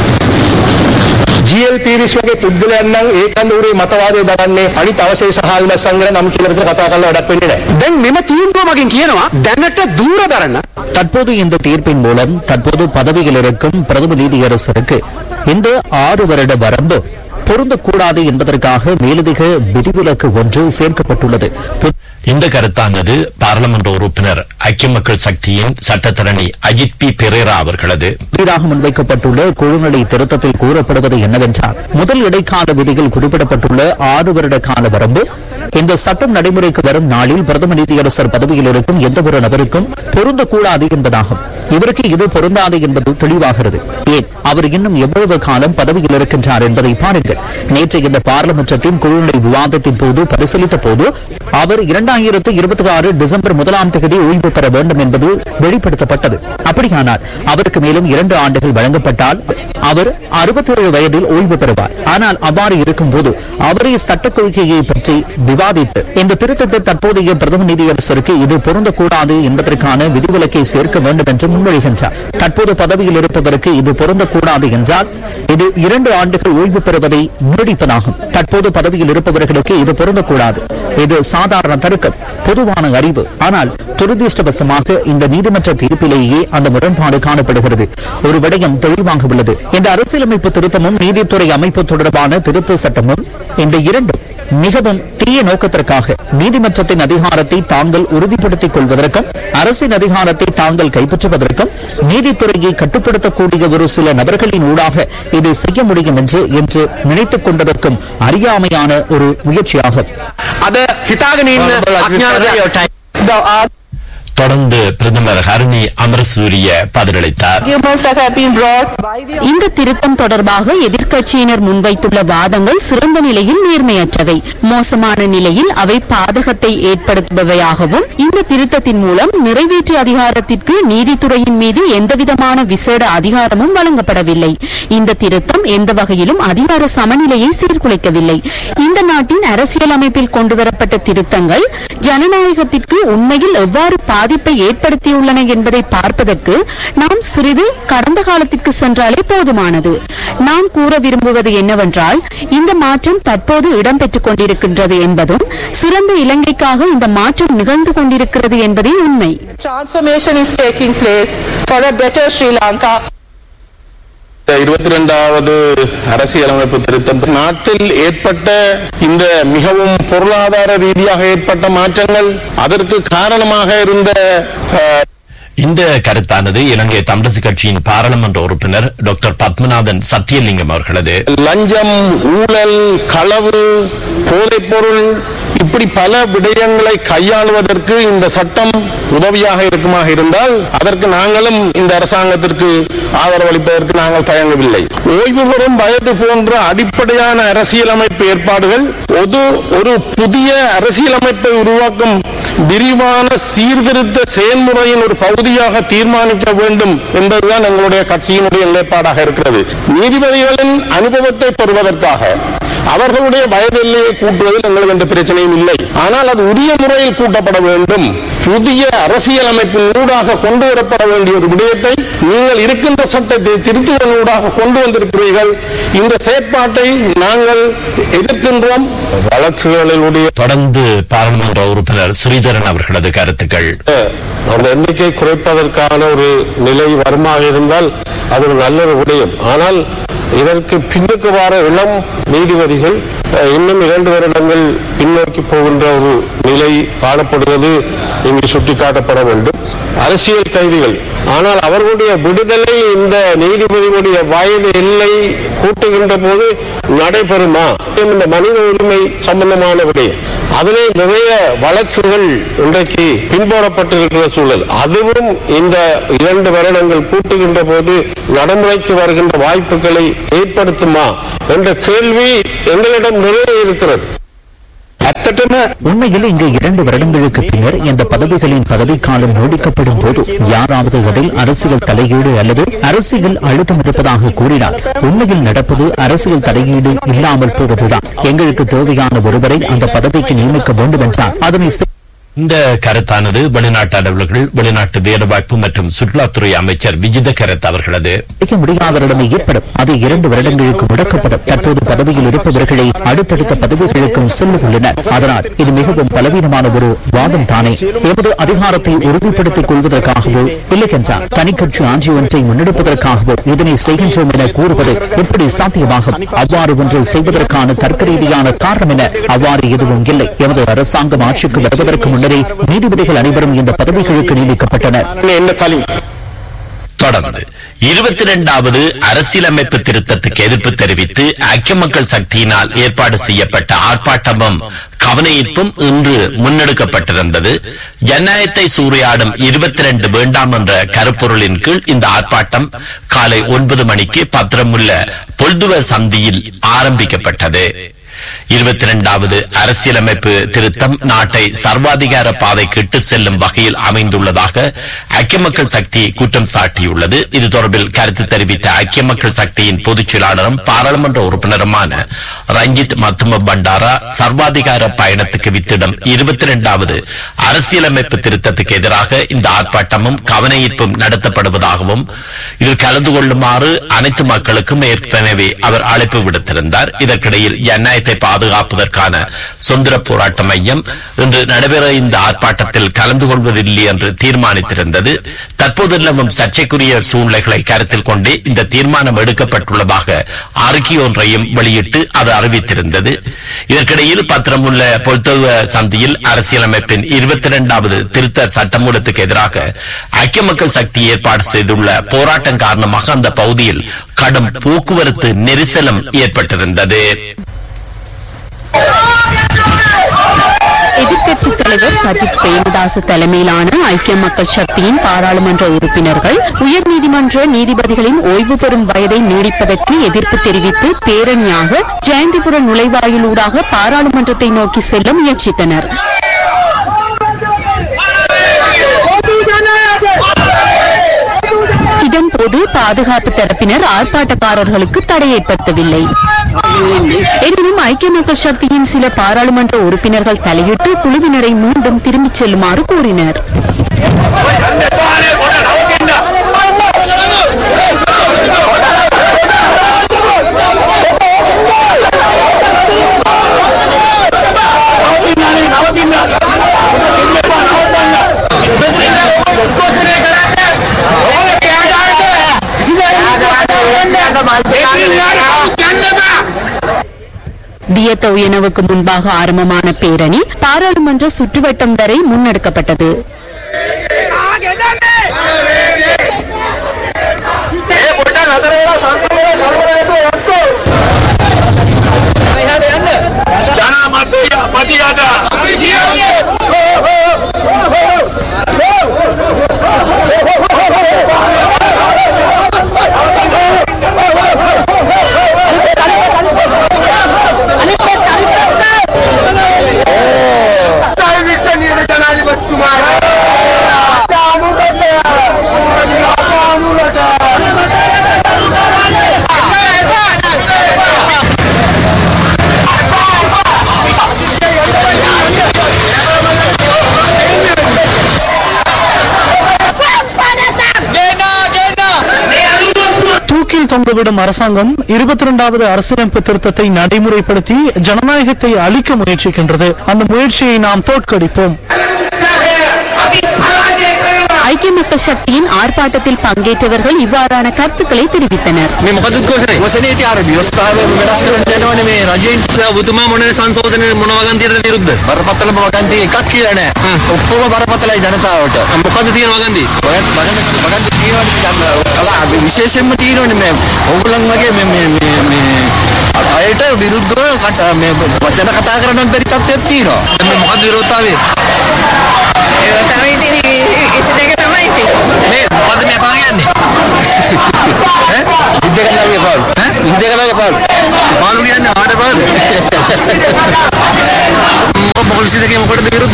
වෙනවා GL පීරිස් වගේ පුද්ගලයන් නම් ඒකන්දූරේ මතවාදය දරන්නේ අනිත් අවශේෂ හාල්ම සංග්‍රහ නම් කියලා විතර කතා කරලා වැඩක් වෙන්නේ නැහැ දැන් මෙම තීන්දුව මගින් කියනවා දැනට දූර දරන්න தற்போது இந்த தீர்ப்பின் மூலம் தற்போது பதவியில் இருக்கும் பிரதம நீதியரசருக்கு இந்த ஆறு வருட வரம்பு பொருந்தக்கூடாது என்பதற்காக மேலதிக விதிவிலக்கு ஒன்று சேர்க்கப்பட்டுள்ளது பு- இந்த கருத்தானது பாராளுமன்ற உறுப்பினர் ஐக்கிய மக்கள் சக்தியின் சட்டத்தரணி அஜித் பி பெரேரா அவர்களது புதிதாக முன்வைக்கப்பட்டுள்ள குழுநிலை திருத்தத்தில் கூறப்படுவது என்னவென்றால் முதல் இடைக்கால விதியில் குறிப்பிடப்பட்டுள்ள ஆறு வருட கால வரம்பு இந்த சட்டம் நடைமுறைக்கு வரும் நாளில் பிரதம நீதியரசர் பதவியில் இருக்கும் எந்த ஒரு நபருக்கும் பொருந்தக்கூடாது என்பதாகும் இவருக்கு இது பொருந்தாது என்பது தெளிவாகிறது ஏன் அவர் இன்னும் எவ்வளவு காலம் பதவியில் இருக்கின்றார் என்பதை பாருங்கள் நேற்று இந்த பாராளுமன்றத்தின் குழுநிலை விவாதத்தின் போது பரிசீலித்த போது அவர் இரண்டாயிரத்து இருபத்தி ஆறு டிசம்பர் முதலாம் தேதி ஓய்வு பெற வேண்டும் என்பது வெளிப்படுத்தப்பட்டது அப்படியானால் அவருக்கு மேலும் இரண்டு ஆண்டுகள் வழங்கப்பட்டால் அவர் அறுபத்தேழு வயதில் ஓய்வு பெறுவார் ஆனால் அவ்வாறு இருக்கும்போது அவரே சட்டக் கொள்கையை பற்றி விவாதித்து இந்த திருத்தத்தை தற்போதைய பிரதம நீதியரசருக்கு இது பொருந்தக்கூடாது என்பதற்கான விதிவிலக்கை சேர்க்க வேண்டும் என்று முன்மொழிகின்றார் தற்போது பதவியில் இருப்பவருக்கு இது பொருந்தக்கூடாது என்றால் இது இரண்டு ஆண்டுகள் ஓய்வு பெறுவதை நீடிப்பதாகும் தற்போது பதவியில் இருப்பவர்களுக்கு இது பொருந்தக்கூடாது இது சாதாரண தருக்கம் பொதுவான அறிவு ஆனால் துரதிருஷ்டவசமாக இந்த நீதிமன்ற தீர்ப்பிலேயே அந்த முரண்பாடு காணப்படுகிறது ஒரு விடயம் தெளிவாக உள்ளது இந்த அரசியலமைப்பு திருத்தமும் நீதித்துறை அமைப்பு தொடர்பான திருத்த சட்டமும் இந்த இரண்டும் மிகவும் தீய நோக்கத்திற்காக நீதிமன்றத்தின் அதிகாரத்தை தாங்கள் உறுதிப்படுத்திக் கொள்வதற்கும் அரசின் அதிகாரத்தை தாங்கள் கைப்பற்றுவதற்கும் நீதித்துறையை கட்டுப்படுத்தக்கூடிய ஒரு சில நபர்களின் ஊடாக இதை செய்ய முடியும் என்று என்று நினைத்துக் கொண்டதற்கும் அறியாமையான ஒரு முயற்சியாகும் අද හිතාගෙන ඉන්න අඥාන தொடர்ந்து பிரதமர் ஹரணி அமரசூரிய பதிலளித்தார் arguments that have been brought by the இந்த திருத்தம் தொடர்பாக எதிர்க்கட்சியினர் முன்வைத்துள்ள வாதங்கள் சிறந்த நிலையில் நேர்மையற்றவை மோசமான நிலையில் அவை பாதகத்தை ஏற்படுத்துபவையாகவும் இந்த திருத்தத்தின் மூலம் நிறைவேற்று அதிகாரத்திற்கு நீதித்துறையின் மீது எந்தவிதமான விசேட அதிகாரமும் வழங்கப்படவில்லை இந்த திருத்தம் எந்த வகையிலும் அதிகார சமநிலையை சீர்குலைக்கவில்லை இந்த நாட்டின் அரசியலமைப்பில் கொண்டுவரப்பட்ட திருத்தங்கள் ஜனநாயகத்திற்கு உண்மையில் எவ்வாறு பாதிப்பை ஏற்படுத்தியுள்ளன என்பதை பார்ப்பதற்கு நாம் சிறிது கடந்த காலத்திற்கு சென்றாலே போதுமானது நாம் கூற விரும்புவது என்னவென்றால் இந்த மாற்றம் தற்போது இடம்பெற்றுக் கொண்டிருக்கின்றது என்பதும் சிறந்த இலங்கைக்காக இந்த மாற்றம் நிகழ்ந்து கொண்டிருக்கிறது என்பதே உண்மை transformation is taking place for a better Sri Lanka. இருபத்தி ரெண்டாவது அரசியலமைப்பு திருத்தம் நாட்டில் ஏற்பட்ட இந்த மிகவும் பொருளாதார ரீதியாக ஏற்பட்ட மாற்றங்கள் அதற்கு காரணமாக இருந்த அஹ், இந்த கருத்தானது இலங்கை தமிழரசு கட்சியின் பாராளுமன்ற உறுப்பினர் டாக்டர் பத்மநாதன் சத்தியலிங்கம் அவர்களது லஞ்சம் ஊழல் களவு போதைப்பொருள் இப்படி பல விடயங்களை கையாளுவதற்கு இந்த சட்டம் உதவியாக இருக்குமாக இருந்தால் அதற்கு நாங்களும் இந்த அரசாங்கத்திற்கு ஆதரவளிப்பதற்கு நாங்கள் தயங்கவில்லை ஓய்வு பெறும் வயது போன்ற அடிப்படையான அரசியலமைப்பு ஏற்பாடுகள் ஒரு ஒரு புதிய அரசியலமைப்பை உருவாக்கும் விரிவான சீர்திருத்த செயல்முறையின் ஒரு பகுதியாக தீர்மானிக்க வேண்டும் என்பதுதான் எங்களுடைய கட்சியினுடைய நிலைப்பாடாக இருக்கிறது நீதிபதிகளின் அனுபவத்தை பெறுவதற்காக அவர்களுடைய வயது எல்லையை கூட்டுவதில் எங்களுக்கு எந்த பிரச்சனையும் இல்லை ஆனால் அது உரிய முறையில் கூட்டப்பட வேண்டும் புதிய அரசியலமைப்பின் ஊடாக கொண்டு வரப்பட வேண்டிய ஒரு விடயத்தை நீங்கள் இருக்கின்ற சட்டத்தை திருத்துவதன் ஊடாக கொண்டு வந்திருக்கிறீர்கள் இந்த செயற்பாட்டை நாங்கள் எதிர்க்கின்றோம் வழக்குகளினுடைய தொடர்ந்து பாராளுமன்ற உறுப்பினர் ஸ்ரீதரன் அவர்களது கருத்துக்கள் அந்த எண்ணிக்கை குறைப்பதற்கான ஒரு நிலை வருமாக இருந்தால் அது ஒரு நல்ல ஒரு விடயம் ஆனால் இதற்கு பின்னுக்கு வர இளம் நீதிபதிகள் அஹ், இன்னும் இரண்டு வருடங்கள் பின்னோக்கி போகின்ற ஒரு நிலை காணப்படுவது இங்கு சுட்டிக்காட்டப்பட வேண்டும் அரசியல் கைதிகள் ஆனால் அவர்களுடைய விடுதலை இந்த நீதிபதிகளுடைய வயது எல்லை கூட்டுகின்ற போது நடைபெறுமா இந்த மனித உரிமை சம்பந்தமான விடயம் அதிலே நிறைய வழக்குகள் இன்றைக்கு பின்பற்றப்பட்டிருக்கிற சூழல் அதுவும் இந்த இரண்டு வருடங்கள் கூட்டுகின்ற போது நடைமுறைக்கு வருகின்ற வாய்ப்புகளை ஏற்படுத்துமா என்ற கேள்வி எங்களிடம் நிறைய இருக்கிறது அத்தட்டன உண்மையில் இங்கு இரண்டு வருடங்களுக்கு பின்னர் இந்த பதவிகளின் பதவிக்காலம் நீடிக்கப்படும் போது யாராவது அதில் அரசியல் தலையீடு அல்லது அரசியல் அழுத்தம் இருப்பதாக கூறினார் உண்மையில் நடப்பது அரசியல் தலையீடு இல்லாமல் போவதுதான் எங்களுக்கு தேவையான ஒருவரை அந்த பதவிக்கு நியமிக்க வேண்டும் என்றால் அதனை செய்- இந்த கருத்தானது வெளிநாட்டு அலுவலர்கள் வெளிநாட்டு வேலைவாய்ப்பு மற்றும் சுற்றுலாத்துறை அமைச்சர் விஜித கரத் அவர்களது செய்ய முடியாத நிலைமை ஏற்படும் அது இரண்டு வருடங்களுக்கு முடக்கப்படும் தற்போது பதவியில் இருப்பவர்களை அடுத்தடுத்த பதவிகளுக்கும் செல்ல உள்ளனர் அதனால் இது மிகவும் பலவீனமான ஒரு வாதம் தானே எமது அதிகாரத்தை உறுதிப்படுத்திக் கொள்வதற்காகவோ இல்லை என்றால் தனிக்கட்சி ஆட்சி ஒன்றை முன்னெடுப்பதற்காகவோ இதனை செய்கின்றோம் என கூறுவது எப்படி சாத்தியமாகும் அவ்வாறு ஒன்று செய்வதற்கான தர்க்க ரீதியான காரணம் என அவ்வாறு எதுவும் இல்லை எமது அரசாங்கம் ஆட்சிக்கு வருவதற்கு முன்னரே நீதிபதிகள் அனைவரும் இந்த பதவிகளுக்கு நியமிக்கப்பட்டனர் என்ன களி தொடர்ந்து இருபத்தி இரண்டாவது அரசியலமைப்பு திருத்தத்துக்கு எதிர்ப்பு தெரிவித்து ஐக்கிய மக்கள் சக்தியினால் ஏற்பாடு செய்யப்பட்ட ஆர்ப்பாட்டமும் கவனஈர்ப்பும் இன்று முன்னெடுக்கப்பட்டிருந்தது ஜனநாயகத்தை சூறையாடும் இருபத்தி ரெண்டு வேண்டாம் என்ற கருப்பொருளின் கீழ் இந்த ஆர்ப்பாட்டம் காலை ஒன்பது மணிக்கு பத்திரமுள்ள பொல்துவ சந்தியில் ஆரம்பிக்கப்பட்டது இருபத்தி இரண்டாவது அரசியலமைப்பு திருத்தம் நாட்டை சர்வாதிகார பாதைக்கு இட்டு செல்லும் வகையில் அமைந்துள்ளதாக ஐக்கிய மக்கள் சக்தி குற்றம் சாட்டியுள்ளது இது தொடர்பில் கருத்து தெரிவித்த ஐக்கிய மக்கள் சக்தியின் பொதுச் செயலாளரும் பாராளுமன்ற உறுப்பினருமான ரஞ்சித் மத்தும பண்டாரா சர்வாதிகார பயணத்துக்கு வித்திடும் இருபத்தி இரண்டாவது அரசியலமைப்பு திருத்தத்துக்கு எதிராக இந்த ஆர்ப்பாட்டமும் கவன ஈர்ப்பும் நடத்தப்படுவதாகவும் இதில் கலந்து கொள்ளுமாறு அனைத்து மக்களுக்கும் ஏற்கனவே அவர் அழைப்பு விடுத்திருந்தார் இதற்கிடையில் ஜனநாயகத்தை பாதுகாப்பதற்கான சுதந்திர போராட்ட மையம் இன்று நடைபெற இந்த ஆர்ப்பாட்டத்தில் கலந்து கொள்வதில்லை என்று தீர்மானித்திருந்தது தற்போது நிலவும் சர்ச்சைக்குரிய சூழ்நிலைகளை கருத்தில் கொண்டே இந்த தீர்மானம் எடுக்கப்பட்டுள்ளதாக அறிக்கை ஒன்றையும் வெளியிட்டு அது அறிவித்திருந்தது இதற்கிடையில் பத்திரமுள்ள பொல்தொகுவ சந்தியில் அரசியலமைப்பின் இருபத்தி இரண்டாவது திருத்த சட்டமூலத்துக்கு எதிராக ஐக்கிய மக்கள் சக்தி ஏற்பாடு செய்துள்ள போராட்டம் காரணமாக அந்த பகுதியில் கடும் போக்குவரத்து நெரிசலும் ஏற்பட்டிருந்தது எதிர்க்கட்சித் தலைவர் சஜித் பிரேமதாச தலைமையிலான ஐக்கிய மக்கள் சக்தியின் பாராளுமன்ற உறுப்பினர்கள் உயர்நீதிமன்ற நீதிபதிகளின் ஓய்வு பெறும் வயதை நீடிப்பதற்கு எதிர்ப்பு தெரிவித்து பேரணியாக ஜெயந்திபுர நுழைவாயிலூடாக பாராளுமன்றத்தை நோக்கி செல்ல முயற்சித்தனர் இதன்போது பாதுகாப்பு தரப்பினர் ஆர்ப்பாட்டக்காரர்களுக்கு தடை ஏற்படுத்தவில்லை எனினும் ஐக்கிய மக்கள் சக்தியின் சில பாராளுமன்ற உறுப்பினர்கள் தலையிட்டு குழுவினரை மீண்டும் திரும்பிச் செல்லுமாறு கூறினர் தியத்த உயனவுக்கு முன்பாக ஆரம்பமான பேரணி பாராளுமன்ற சுற்றுவட்டம் வரை முன்னெடுக்கப்பட்டது தூக்கில் தொங்கவிடும் அரசாங்கம் இருபத்தி இரண்டாவது அரசியலமைப்பு திருத்தத்தை நடைமுறைப்படுத்தி ஜனநாயகத்தை அழிக்க முயற்சிக்கின்றது அந்த முயற்சியை நாம் தோற்கடிப்போம் ஐக்கிய மக்கள் சக்தியின் ஆர்ப்பாட்டத்தில் பங்கேற்றவர்கள் இவ்வாறான கருத்துக்களை தெரிவித்தனர் මේ මොකද උද්ඝෝෂණය? වසනේ තියාර ව්‍යවස්ථාව වෙනස් කරන්න යනවනේ මේ රජයෙන්. ඔබතුමා මොන සංශෝධන මොන වගන්තියද විරුද්ධ? බරපතලම වගන්ති එකක් කියලා නෑ. ඔක්කොම බරපතලයි ජනතාවට. මොකද තියෙන වගන්ති? වගන්ති වගන්ති තියෙනවනේ කලා විශේෂයෙන්ම තියෙනවනේ මේ ඕගොල්ලන් වගේ මේ මේ මේ මේ අයට විරුද්ධව කට මේ වචන කතා කරන්න බැරි තත්ත්වයක් තියෙනවා. මේ මොකද විරෝධතාවය? විරෝධතාවය තියෙන්නේ ඉස්සර එක තමයි තියෙන්නේ. මේ මොකද මේ පාගන්නේ? ඈ? විද්‍යාකලාගේ පාල්. ඈ? විද්‍යාකලාගේ පාල්. පාලු කියන්නේ ආඩ පාද. මොකද විසිදගේ මොකටද විරුද්ධ?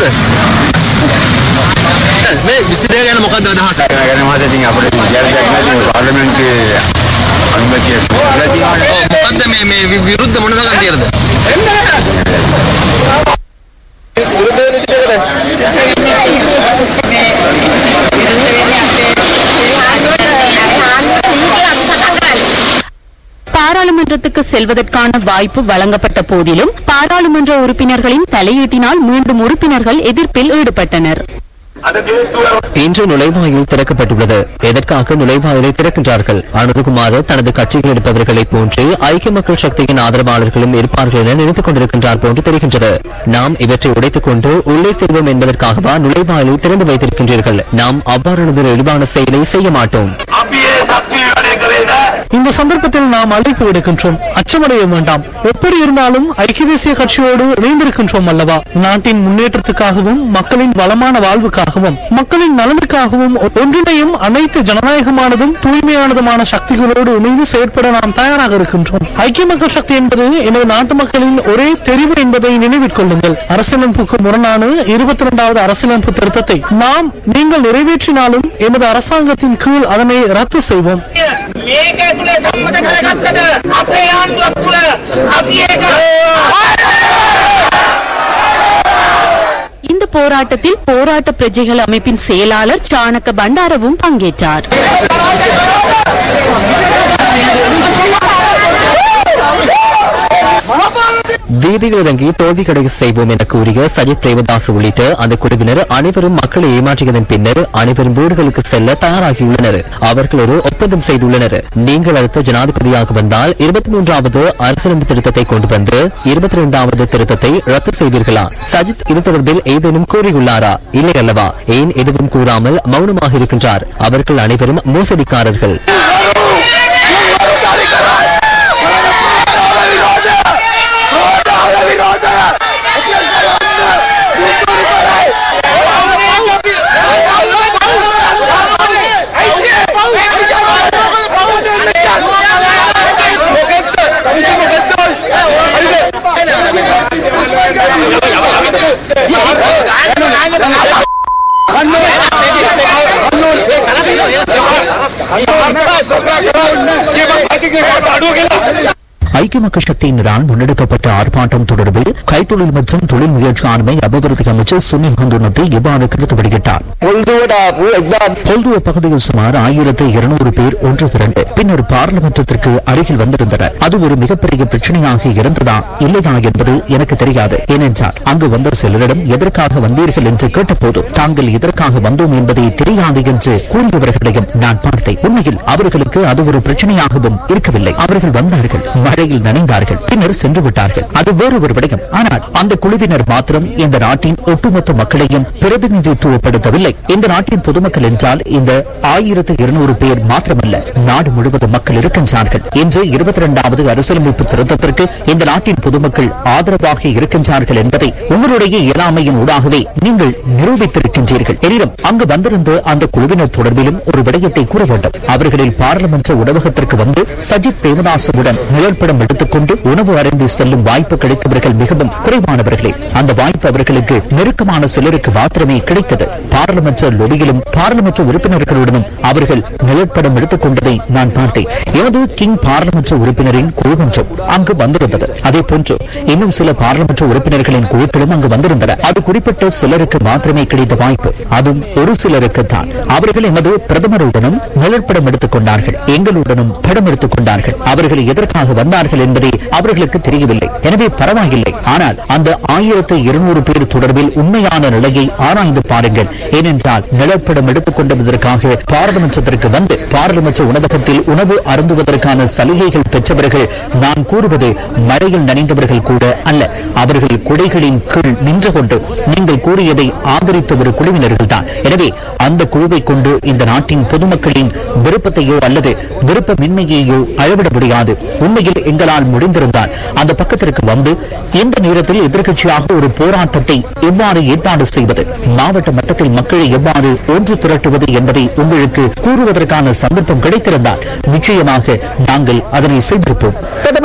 මේ විසිදේ ගැන මොකද්ද අදහස? ගැන මාස ඉතින් අපිට විද්‍යාලයක් නැති පාර්ලිමේන්තුවේ අනුමැතිය ලැබලා තියෙනවා. මොකද්ද මේ මේ වි- විරුද්ධ මොන වගන්තියද? பாராளுமன்றத்துக்கு செல்வதற்கான வாய்ப்பு வழங்கப்பட்ட போதிலும் பாராளுமன்ற உறுப்பினர்களின் தலையீட்டினால் மீண்டும் உறுப்பினர்கள் எதிர்ப்பில் ஈடுபட்டனர் இன்று நுழைவாயில் திறக்கப்பட்டுள்ளது எதற்காக நுழைவாயிலை திறக்கின்றார்கள் அனுருகுமார் தனது கட்சியில் இருப்பவர்களைப் போன்று ஐக்கிய மக்கள் சக்தியின் ஆதரவாளர்களும் இருப்பார்கள் என நினைத்துக் கொண்டிருக்கின்றார் போன்று தெரிகின்றது நாம் இவற்றை உடைத்துக் கொண்டு உள்ளே செல்வோம் என்பதற்காகவா நுழைவாயிலை திறந்து வைத்திருக்கின்றீர்கள் நாம் அவ்வாறானதொரு இழிவான செயலை செய்ய மாட்டோம் இந்த சந்தர்ப்பத்தில் நாம் அழைப்பு விடுக்கின்றோம் அச்சமடைய வேண்டாம் எப்படி இருந்தாலும் ஐக்கிய தேசிய கட்சியோடு இணைந்திருக்கின்றோம் அல்லவா நாட்டின் முன்னேற்றத்துக்காகவும் மக்களின் வளமான வாழ்வுக்காகவும் மக்களின் நலனுக்காகவும் ஒன்றிணையும் அனைத்து ஜனநாயகமானதும் தூய்மையானதுமான சக்திகளோடு இணைந்து செயற்பட நாம் தயாராக இருக்கின்றோம் ஐக்கிய மக்கள் சக்தி என்பது எமது நாட்டு மக்களின் ஒரே தெரிவு என்பதை நினைவில் கொள்ளுங்கள் அரசியலமைப்புக்கு முரணான இருபத்தி இரண்டாவது அரசியலமைப்பு திருத்தத்தை நாம் நீங்கள் நிறைவேற்றினாலும் எமது அரசாங்கத்தின் கீழ் அதனை ரத்து செய்வோம் මේක ඇතුලේ සම්මත කරගත්තද අපේ ආණ්ඩුවක් තුළ අපි ඒක இந்த போராட்டத்தில் போராட்ட பிரஜைகள் அமைப்பின் செயலாளர் சாணக்க பண்டாரவும் பங்கேற்றார் வீதியில் இறங்கி தோல்வி கடை செய்வோம் என கூறிய சஜித் பிரேமதாஸ் உள்ளிட்ட அந்த குழுவினர் அனைவரும் மக்களை ஏமாற்றியதன் பின்னர் அனைவரும் வீடுகளுக்கு செல்ல தயாராகியுள்ளனர் அவர்கள் ஒரு ஒப்பந்தம் செய்துள்ளனர் நீங்கள் அடுத்த ஜனாதிபதியாக வந்தால் இருபத்தி மூன்றாவது அரசியலமைப்பு திருத்தத்தை கொண்டு வந்து இருபத்தி இரண்டாவது திருத்தத்தை ரத்து செய்வீர்களா சஜித் இது தொடர்பில் ஏதேனும் கூறியுள்ளாரா இல்லை அல்லவா ஏன் எதுவும் கூறாமல் மௌனமாக இருக்கின்றார் அவர்கள் அனைவரும் மோசடிக்காரர்கள் ஐக்கிய மக்கள் சக்தியினரால் முன்னெடுக்கப்பட்ட ஆர்ப்பாட்டம் தொடர்பில் கைத்தொழில் மற்றும் தொழில் முயற்சி ஆண்மை அபிவிருத்தி அமைச்சர் சுனில் ஹந்துனத்தை இவ்வாறு கருத்து வெளியிட்டார் பொல்துவ பகுதியில் சுமார் ஆயிரத்து இருநூறு பேர் ஒன்று திரண்டு பின்னர் பார்லிமெண்டத்திற்கு அருகில் வந்திருந்தனர் அது ஒரு மிகப்பெரிய பிரச்சனையாக இருந்ததா இல்லையா என்பது எனக்கு தெரியாது ஏனென்றால் அங்கு வந்த சிலரிடம் எதற்காக வந்தீர்கள் என்று கேட்டபோது தாங்கள் எதற்காக வந்தோம் என்பதை தெரியாது என்று கூறியவர்களையும் நான் பார்த்தேன் உண்மையில் அவர்களுக்கு அது ஒரு பிரச்சனையாகவும் இருக்கவில்லை அவர்கள் வந்தார்கள் மழையில் நனைந்தார்கள் பின்னர் சென்று விட்டார்கள் அது வேறு ஒரு விடயம் ஆனால் அந்த குழுவினர் மாத்திரம் இந்த நாட்டின் ஒட்டுமொத்த மக்களையும் பிரதிநிதித்துவப்படுத்தவில்லை இந்த நாட்டின் பொதுமக்கள் என்றால் இந்த ஆயிரத்து இருநூறு பேர் மாத்திரமல்ல நாடு முழுவதும் மக்கள் இருக்கின்றார்கள் இன்று இருபத்தி இரண்டாவது அரசியலமைப்பு திருத்தத்திற்கு இந்த நாட்டின் பொதுமக்கள் ஆதரவாக இருக்கின்றார்கள் என்பதை உங்களுடைய இயலாமையின் ஊடாகவே நீங்கள் நிரூபித்திருக்கின்றீர்கள் எனினும் அங்கு வந்திருந்த அந்த குழுவினர் தொடர்பிலும் ஒரு விடயத்தை கூற வேண்டும் அவர்களில் பாராளுமன்ற உணவகத்திற்கு வந்து சஜித் பிரேமதாசவுடன் நிழற்படம் எடுத்துக்கொண்டு உணவு அருந்தி செல்லும் வாய்ப்பு கிடைத்தவர்கள் மிகவும் குறைவானவர்களே அந்த வாய்ப்பு அவர்களுக்கு நெருக்கமான சிலருக்கு மாத்திரமே கிடைத்தது பாராளுமன்ற லொபியிலும் பாராளுமன்ற உறுப்பினர்களுடனும் அவர்கள் நிழற்படம் எடுத்துக் கொண்டதை நான் பார்த்தேன் எமது கிங் பாராளுமன்ற உறுப்பினரின் குழுமன்றம் அங்கு வந்திருந்தது அதே போன்று இன்னும் சில பாராளுமன்ற உறுப்பினர்களின் குழுக்களும் அங்கு வந்திருந்தன அது குறிப்பிட்ட சிலருக்கு மாத்திரமே கிடைத்த வாய்ப்பு அதுவும் ஒரு சிலருக்கு தான் அவர்கள் எமது பிரதமருடனும் நிழற்படம் எடுத்துக் கொண்டார்கள் எங்களுடனும் படம் எடுத்துக் கொண்டார்கள் அவர்கள் எதற்காக வந்தார்கள் என்பதை அவர்களுக்கு தெரியவில்லை எனவே பரவாயில்லை ஆனால் அந்த ஆயிரத்து இருநூறு பேர் தொடர்பில் உண்மையான நிலையை ஆராய்ந்து பாருங்கள் ஏனென்றால் நிழற்படம் எடுத்துக் கொண்டதற்காக பாராளுமன்றத்திற்கு வந்து பாராளுமன்ற உணவகத்தில் உணவு அருந்துவதற்கான சலுகைகள் பெற்றவர்கள் நான் கூறுவது மழையில் நனைந்தவர்கள் கூட அல்ல அவர்கள் குடைகளின் கீழ் நின்று கொண்டு நீங்கள் கூறியதை ஆதரித்த ஒரு குழுவினர்கள் தான் எனவே அந்த குழுவை கொண்டு இந்த நாட்டின் பொதுமக்களின் விருப்பத்தையோ அல்லது விருப்பமின்மையையோ அளவிட முடியாது உண்மையில் எங்களால் முடிந்திருந்தால் அந்த பக்கத்திற்கு வந்து இந்த நேரத்தில் எதிர்க்கட்சியாக ஒரு போராட்டத்தை எவ்வாறு ஏற்பாடு செய்வது மாவட்ட மட்டத்தில் மக்களை எவ்வாறு ஒன்று திரட்டுவது என்பதை உங்களுக்கு கூறுவதற்கான சந்தர்ப்பம் கிடைத்திருந்தால் நிச்சயமாக நாங்கள் அதனை செய்திருப்போம்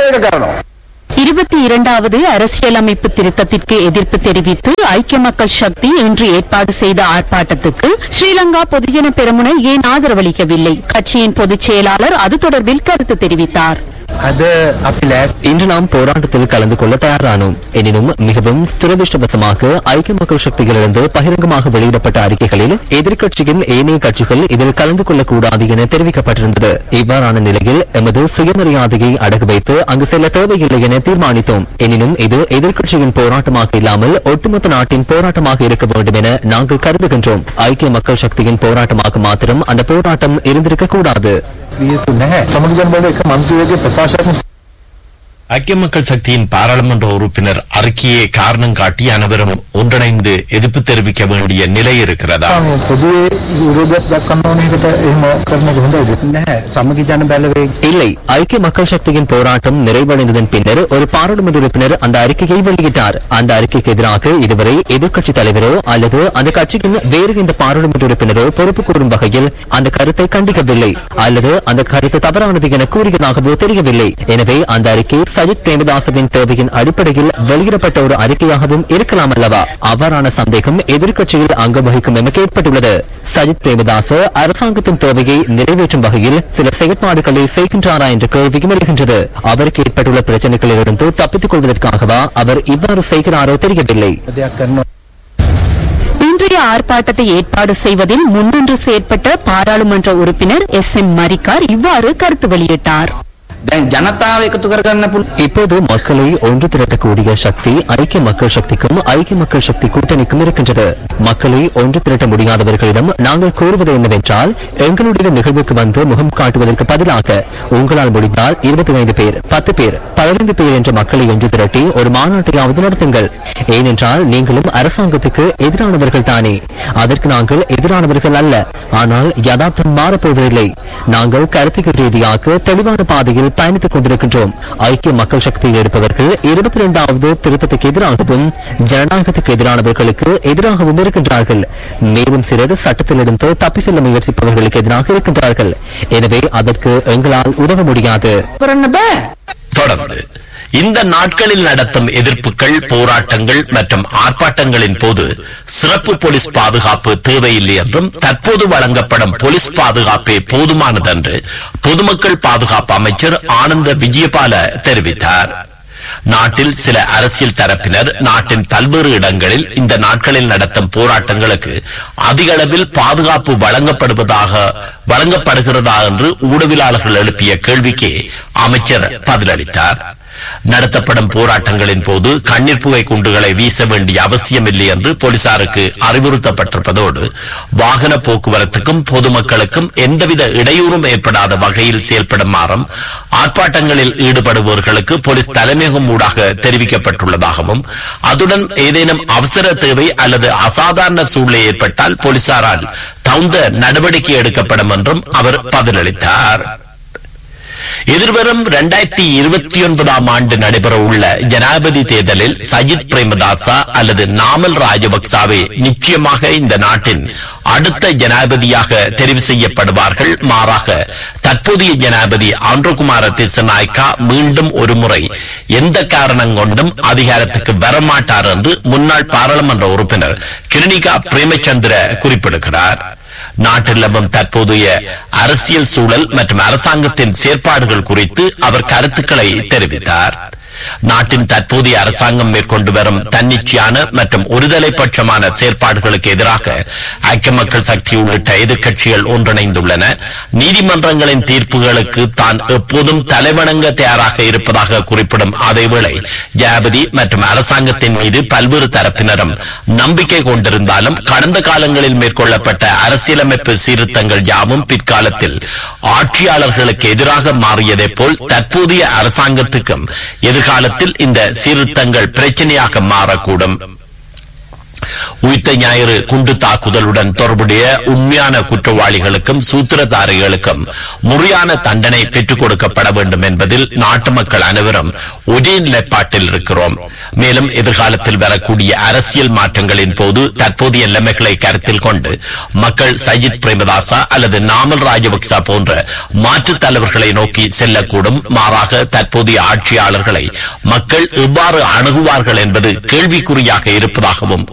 இருபத்தி இரண்டாவது அரசியலமைப்பு திருத்தத்திற்கு எதிர்ப்பு தெரிவித்து ஐக்கிய மக்கள் சக்தி இன்று ஏற்பாடு செய்த ஆர்ப்பாட்டத்துக்கு ஸ்ரீலங்கா பொதுஜன பெரமுன ஏன் ஆதரவளிக்கவில்லை கட்சியின் பொதுச் செயலாளர் அது தொடர்பில் கருத்து தெரிவித்தார் இன்று நாம் போராட்டத்தில் கலந்து கொள்ள தயாரானோம் எனினும் மிகவும் துரதிருஷ்டவசமாக ஐக்கிய மக்கள் சக்திகளிலிருந்து பகிரங்கமாக வெளியிடப்பட்ட அறிக்கைகளில் எதிர்க்கட்சியின் ஏனைய கட்சிகள் இதில் கலந்து கொள்ளக்கூடாது என தெரிவிக்கப்பட்டிருந்தது இவ்வாறான நிலையில் எமது சுயமரியாதையை அடகு வைத்து அங்கு செல்ல தேவையில்லை என தீர்மானித்தோம் எனினும் இது எதிர்க்கட்சியின் போராட்டமாக இல்லாமல் ஒட்டுமொத்த நாட்டின் போராட்டமாக இருக்க வேண்டும் என நாங்கள் கருதுகின்றோம் ஐக்கிய மக்கள் சக்தியின் போராட்டமாக மாத்திரம் அந்த போராட்டம் இருந்திருக்க கூடாது සමග ජන බලය එක මන්ත්‍රීවගේ ප්‍රකාශයක් ஐக்கிய மக்கள் சக்தியின் பாராளுமன்ற உறுப்பினர் அறிக்கையை காரணம் காட்டி அனைவரும் ஒன்றிணைந்து எதிர்ப்பு தெரிவிக்க வேண்டிய நிலை இருக்கிறதா පොදුවේ විරෝධයක් දක්වන්න ඕන එකට එහෙම කරන එක හොඳයිද නැහැ සමගි ජන බැලවේ இல்லை ஐக்கிய மக்கள் சக்தியின் போராட்டம் நிறைவடைந்ததன் பின்னர் ஒரு பாராளுமன்ற உறுப்பினர் அந்த அறிக்கையை வெளியிட்டார் அந்த அறிக்கைக்கு எதிராக இதுவரை எதிர்க்கட்சி தலைவரோ அல்லது அந்த கட்சியின் வேறு எந்த பாராளுமன்ற உறுப்பினரோ பொறுப்பு கூறும் வகையில் அந்த கருத்தை கண்டிக்கவில்லை அல்லது அந்த கருத்து தவறானது என கூறியதாகவோ தெரியவில்லை எனவே அந்த அறிக்கை சஜித் பிரேமதாசவின் தேவையின் அடிப்படையில் வெளியிடப்பட்ட ஒரு அறிக்கையாகவும் இருக்கலாம் அல்லவா அவ்வாறான சந்தேகம் எதிர்க்கட்சியில் அங்கம் வகிக்கும் எமக்கு ஏற்பட்டுள்ளது சஜித் பிரேமதாச அரசாங்கத்தின் தேவையை நிறைவேற்றும் வகையில் சில செயற்பாடுகளை செய்கின்றாரா என்ற கேள்வியும் எழுகின்றது அவருக்கு ஏற்பட்டுள்ள பிரச்சனைகளிலிருந்து தப்பித்துக் கொள்வதற்காகவா அவர் இவ்வாறு செய்கிறாரோ தெரியவில்லை දෙයක් කරනවා இன்றைய ஆர்ப்பாட்டத்தை ஏற்பாடு செய்வதில் முன்னின்று செயற்பட்ட பாராளுமன்ற உறுப்பினர் எஸ் எம் மரிக்கார் இவ்வாறு கருத்து வெளியிட்டார் දැන් ජනතාව එකතු කරගන්න පුළුවන් இப்போது மக்களை ஒன்று திரட்டக்கூடிய சக்தி ஐக்கிய மக்கள் சக்திக்கும் ஐக்கிய மக்கள் சக்தி கூட்டணிக்கும் இருக்கின்றது மக்களை ஒன்று திரட்ட முடியாதவர்களிடம் நாங்கள் கூறுவது என்னவென்றால் எங்களுடைய நிகழ்வுக்கு வந்து முகம் காட்டுவதற்கு பதிலாக உங்களால் முடிந்தால் இருபத்தி ஐந்து பேர் பத்து பேர் பதினைந்து பேர் என்ற மக்களை ஒன்று திரட்டி ஒரு மாநாட்டையாவது நடத்துங்கள் ஏனென்றால் நீங்களும் அரசாங்கத்துக்கு எதிரானவர்கள் தானே அதற்கு நாங்கள் எதிரானவர்கள் அல்ல ஆனால் யதார்த்தம் மாறப்போவதில்லை நாங்கள் கருத்தியல் ரீதியாக தெளிவான பாதையில் பயணித்துக் கொண்டிருக்கின்றோம் ஐக்கிய மக்கள் சக்தியில் இருப்பவர்கள் இருபத்தி இரண்டாவது திருத்தத்துக்கு எதிராகவும் ஜனநாயகத்துக்கு எதிரானவர்களுக்கு எதிராகவும் இருக்கின்றார்கள் மேலும் சிலர் சட்டத்திலிருந்து தப்பி செல்ல முயற்சிப்பவர்களுக்கு எதிராக இருக்கின்றார்கள் எனவே அதற்கு எங்களால் உதவ முடியாது කරන්න බෑ தொடர்ந்து இந்த நாட்களில் நடத்தும் எதிர்ப்புகள் போராட்டங்கள் மற்றும் ஆர்ப்பாட்டங்களின் போது சிறப்பு போலீஸ் பாதுகாப்பு தேவையில்லை என்றும் தற்போது வழங்கப்படும் போலீஸ் பாதுகாப்பே போதுமானது என்று பொதுமக்கள் பாதுகாப்பு அமைச்சர் ஆனந்த விஜயபால தெரிவித்தார் நாட்டில் சில அரசியல் தரப்பினர் நாட்டின் பல்வேறு இடங்களில் இந்த நாட்களில் நடத்தும் போராட்டங்களுக்கு அதிக அளவில் பாதுகாப்பு வழங்கப்படுவதாக வழங்கப்படுகிறதா என்று ஊடகவியலாளர்கள் எழுப்பிய கேள்விக்கு அமைச்சர் பதிலளித்தார் நடத்தப்படும் போராட்டங்களின் போது கண்ணீர் புகை குண்டுகளை வீச வேண்டிய அவசியமில்லை என்று போலீசாருக்கு அறிவுறுத்தப்பட்டிருப்பதோடு வாகன போக்குவரத்துக்கும் பொதுமக்களுக்கும் எந்தவித இடையூறும் ஏற்படாத வகையில் செயல்படுமாறும் ஆர்ப்பாட்டங்களில் ஈடுபடுபவர்களுக்கு போலீஸ் தலைமையகம் ஊடாக தெரிவிக்கப்பட்டுள்ளதாகவும் அதுடன் ஏதேனும் அவசர தேவை அல்லது அசாதாரண சூழ்நிலை ஏற்பட்டால் போலீசாரால் தகுந்த நடவடிக்கை எடுக்கப்படும் என்றும் அவர் பதிலளித்தார் எதிர்வரும் இரண்டாயிரத்தி இருபத்தி ஒன்பதாம் ஆண்டு நடைபெற உள்ள ஜனாதிபதி தேர்தலில் சஜித் பிரேமதாசா அல்லது நாமல் ராஜபக்சாவே நிச்சயமாக இந்த நாட்டின் அடுத்த ஜனாதிபதியாக தெரிவு செய்யப்படுவார்கள் மாறாக தற்போதைய ஜனாதிபதி ஆண்ட்ரகுமார திசநாயக்கா மீண்டும் ஒருமுறை எந்த காரணம் கொண்டும் அதிகாரத்துக்கு வரமாட்டார் என்று முன்னாள் பாராளுமன்ற உறுப்பினர் கிருணிகா பிரேமச்சந்திர குறிப்பிடுகிறார் நாட்டில் நிலவும் தற்போதைய அரசியல் சூழல் மற்றும் அரசாங்கத்தின் செயற்பாடுகள் குறித்து அவர் கருத்துக்களை தெரிவித்தார் நாட்டின் தற்போதைய அரசாங்கம் மேற்கொண்டு வரும் தன்னிச்சையான மற்றும் ஒருதலை பட்சமான செயற்பாடுகளுக்கு எதிராக ஐக்கிய மக்கள் சக்தி உள்ளிட்ட எதிர்க்கட்சிகள் ஒன்றிணைந்துள்ளன நீதிமன்றங்களின் தீர்ப்புகளுக்கு தான் எப்போதும் தலைவணங்க தயாராக இருப்பதாக குறிப்பிடும் அதேவேளை ஜனாபதி மற்றும் அரசாங்கத்தின் மீது பல்வேறு தரப்பினரும் நம்பிக்கை கொண்டிருந்தாலும் கடந்த காலங்களில் மேற்கொள்ளப்பட்ட அரசியலமைப்பு சீர்திருத்தங்கள் யாவும் பிற்காலத்தில் ஆட்சியாளர்களுக்கு எதிராக மாறியதைப் போல் தற்போதைய அரசாங்கத்துக்கும் எதிர்காலத்தில் இந்த சீர்திருத்தங்கள் பிரச்சனையாக மாறக்கூடும் உயிர்த்த ஞாயிறு குண்டு தாக்குதலுடன் தொடர்புடைய உண்மையான குற்றவாளிகளுக்கும் சூத்திரதாரிகளுக்கும் முறையான தண்டனை பெற்றுக் கொடுக்கப்பட வேண்டும் என்பதில் நாட்டு மக்கள் அனைவரும் ஒரே நிலைப்பாட்டில் இருக்கிறோம் மேலும் எதிர்காலத்தில் வரக்கூடிய அரசியல் மாற்றங்களின் போது தற்போதைய நிலைமைகளை கருத்தில் கொண்டு மக்கள் சஜித் பிரேமதாசா அல்லது நாமல் ராஜபக்சா போன்ற மாற்றுத் தலைவர்களை நோக்கி செல்லக்கூடும் மாறாக தற்போதைய ஆட்சியாளர்களை மக்கள் எவ்வாறு அணுகுவார்கள் என்பது கேள்விக்குறியாக இருப்பதாகவும்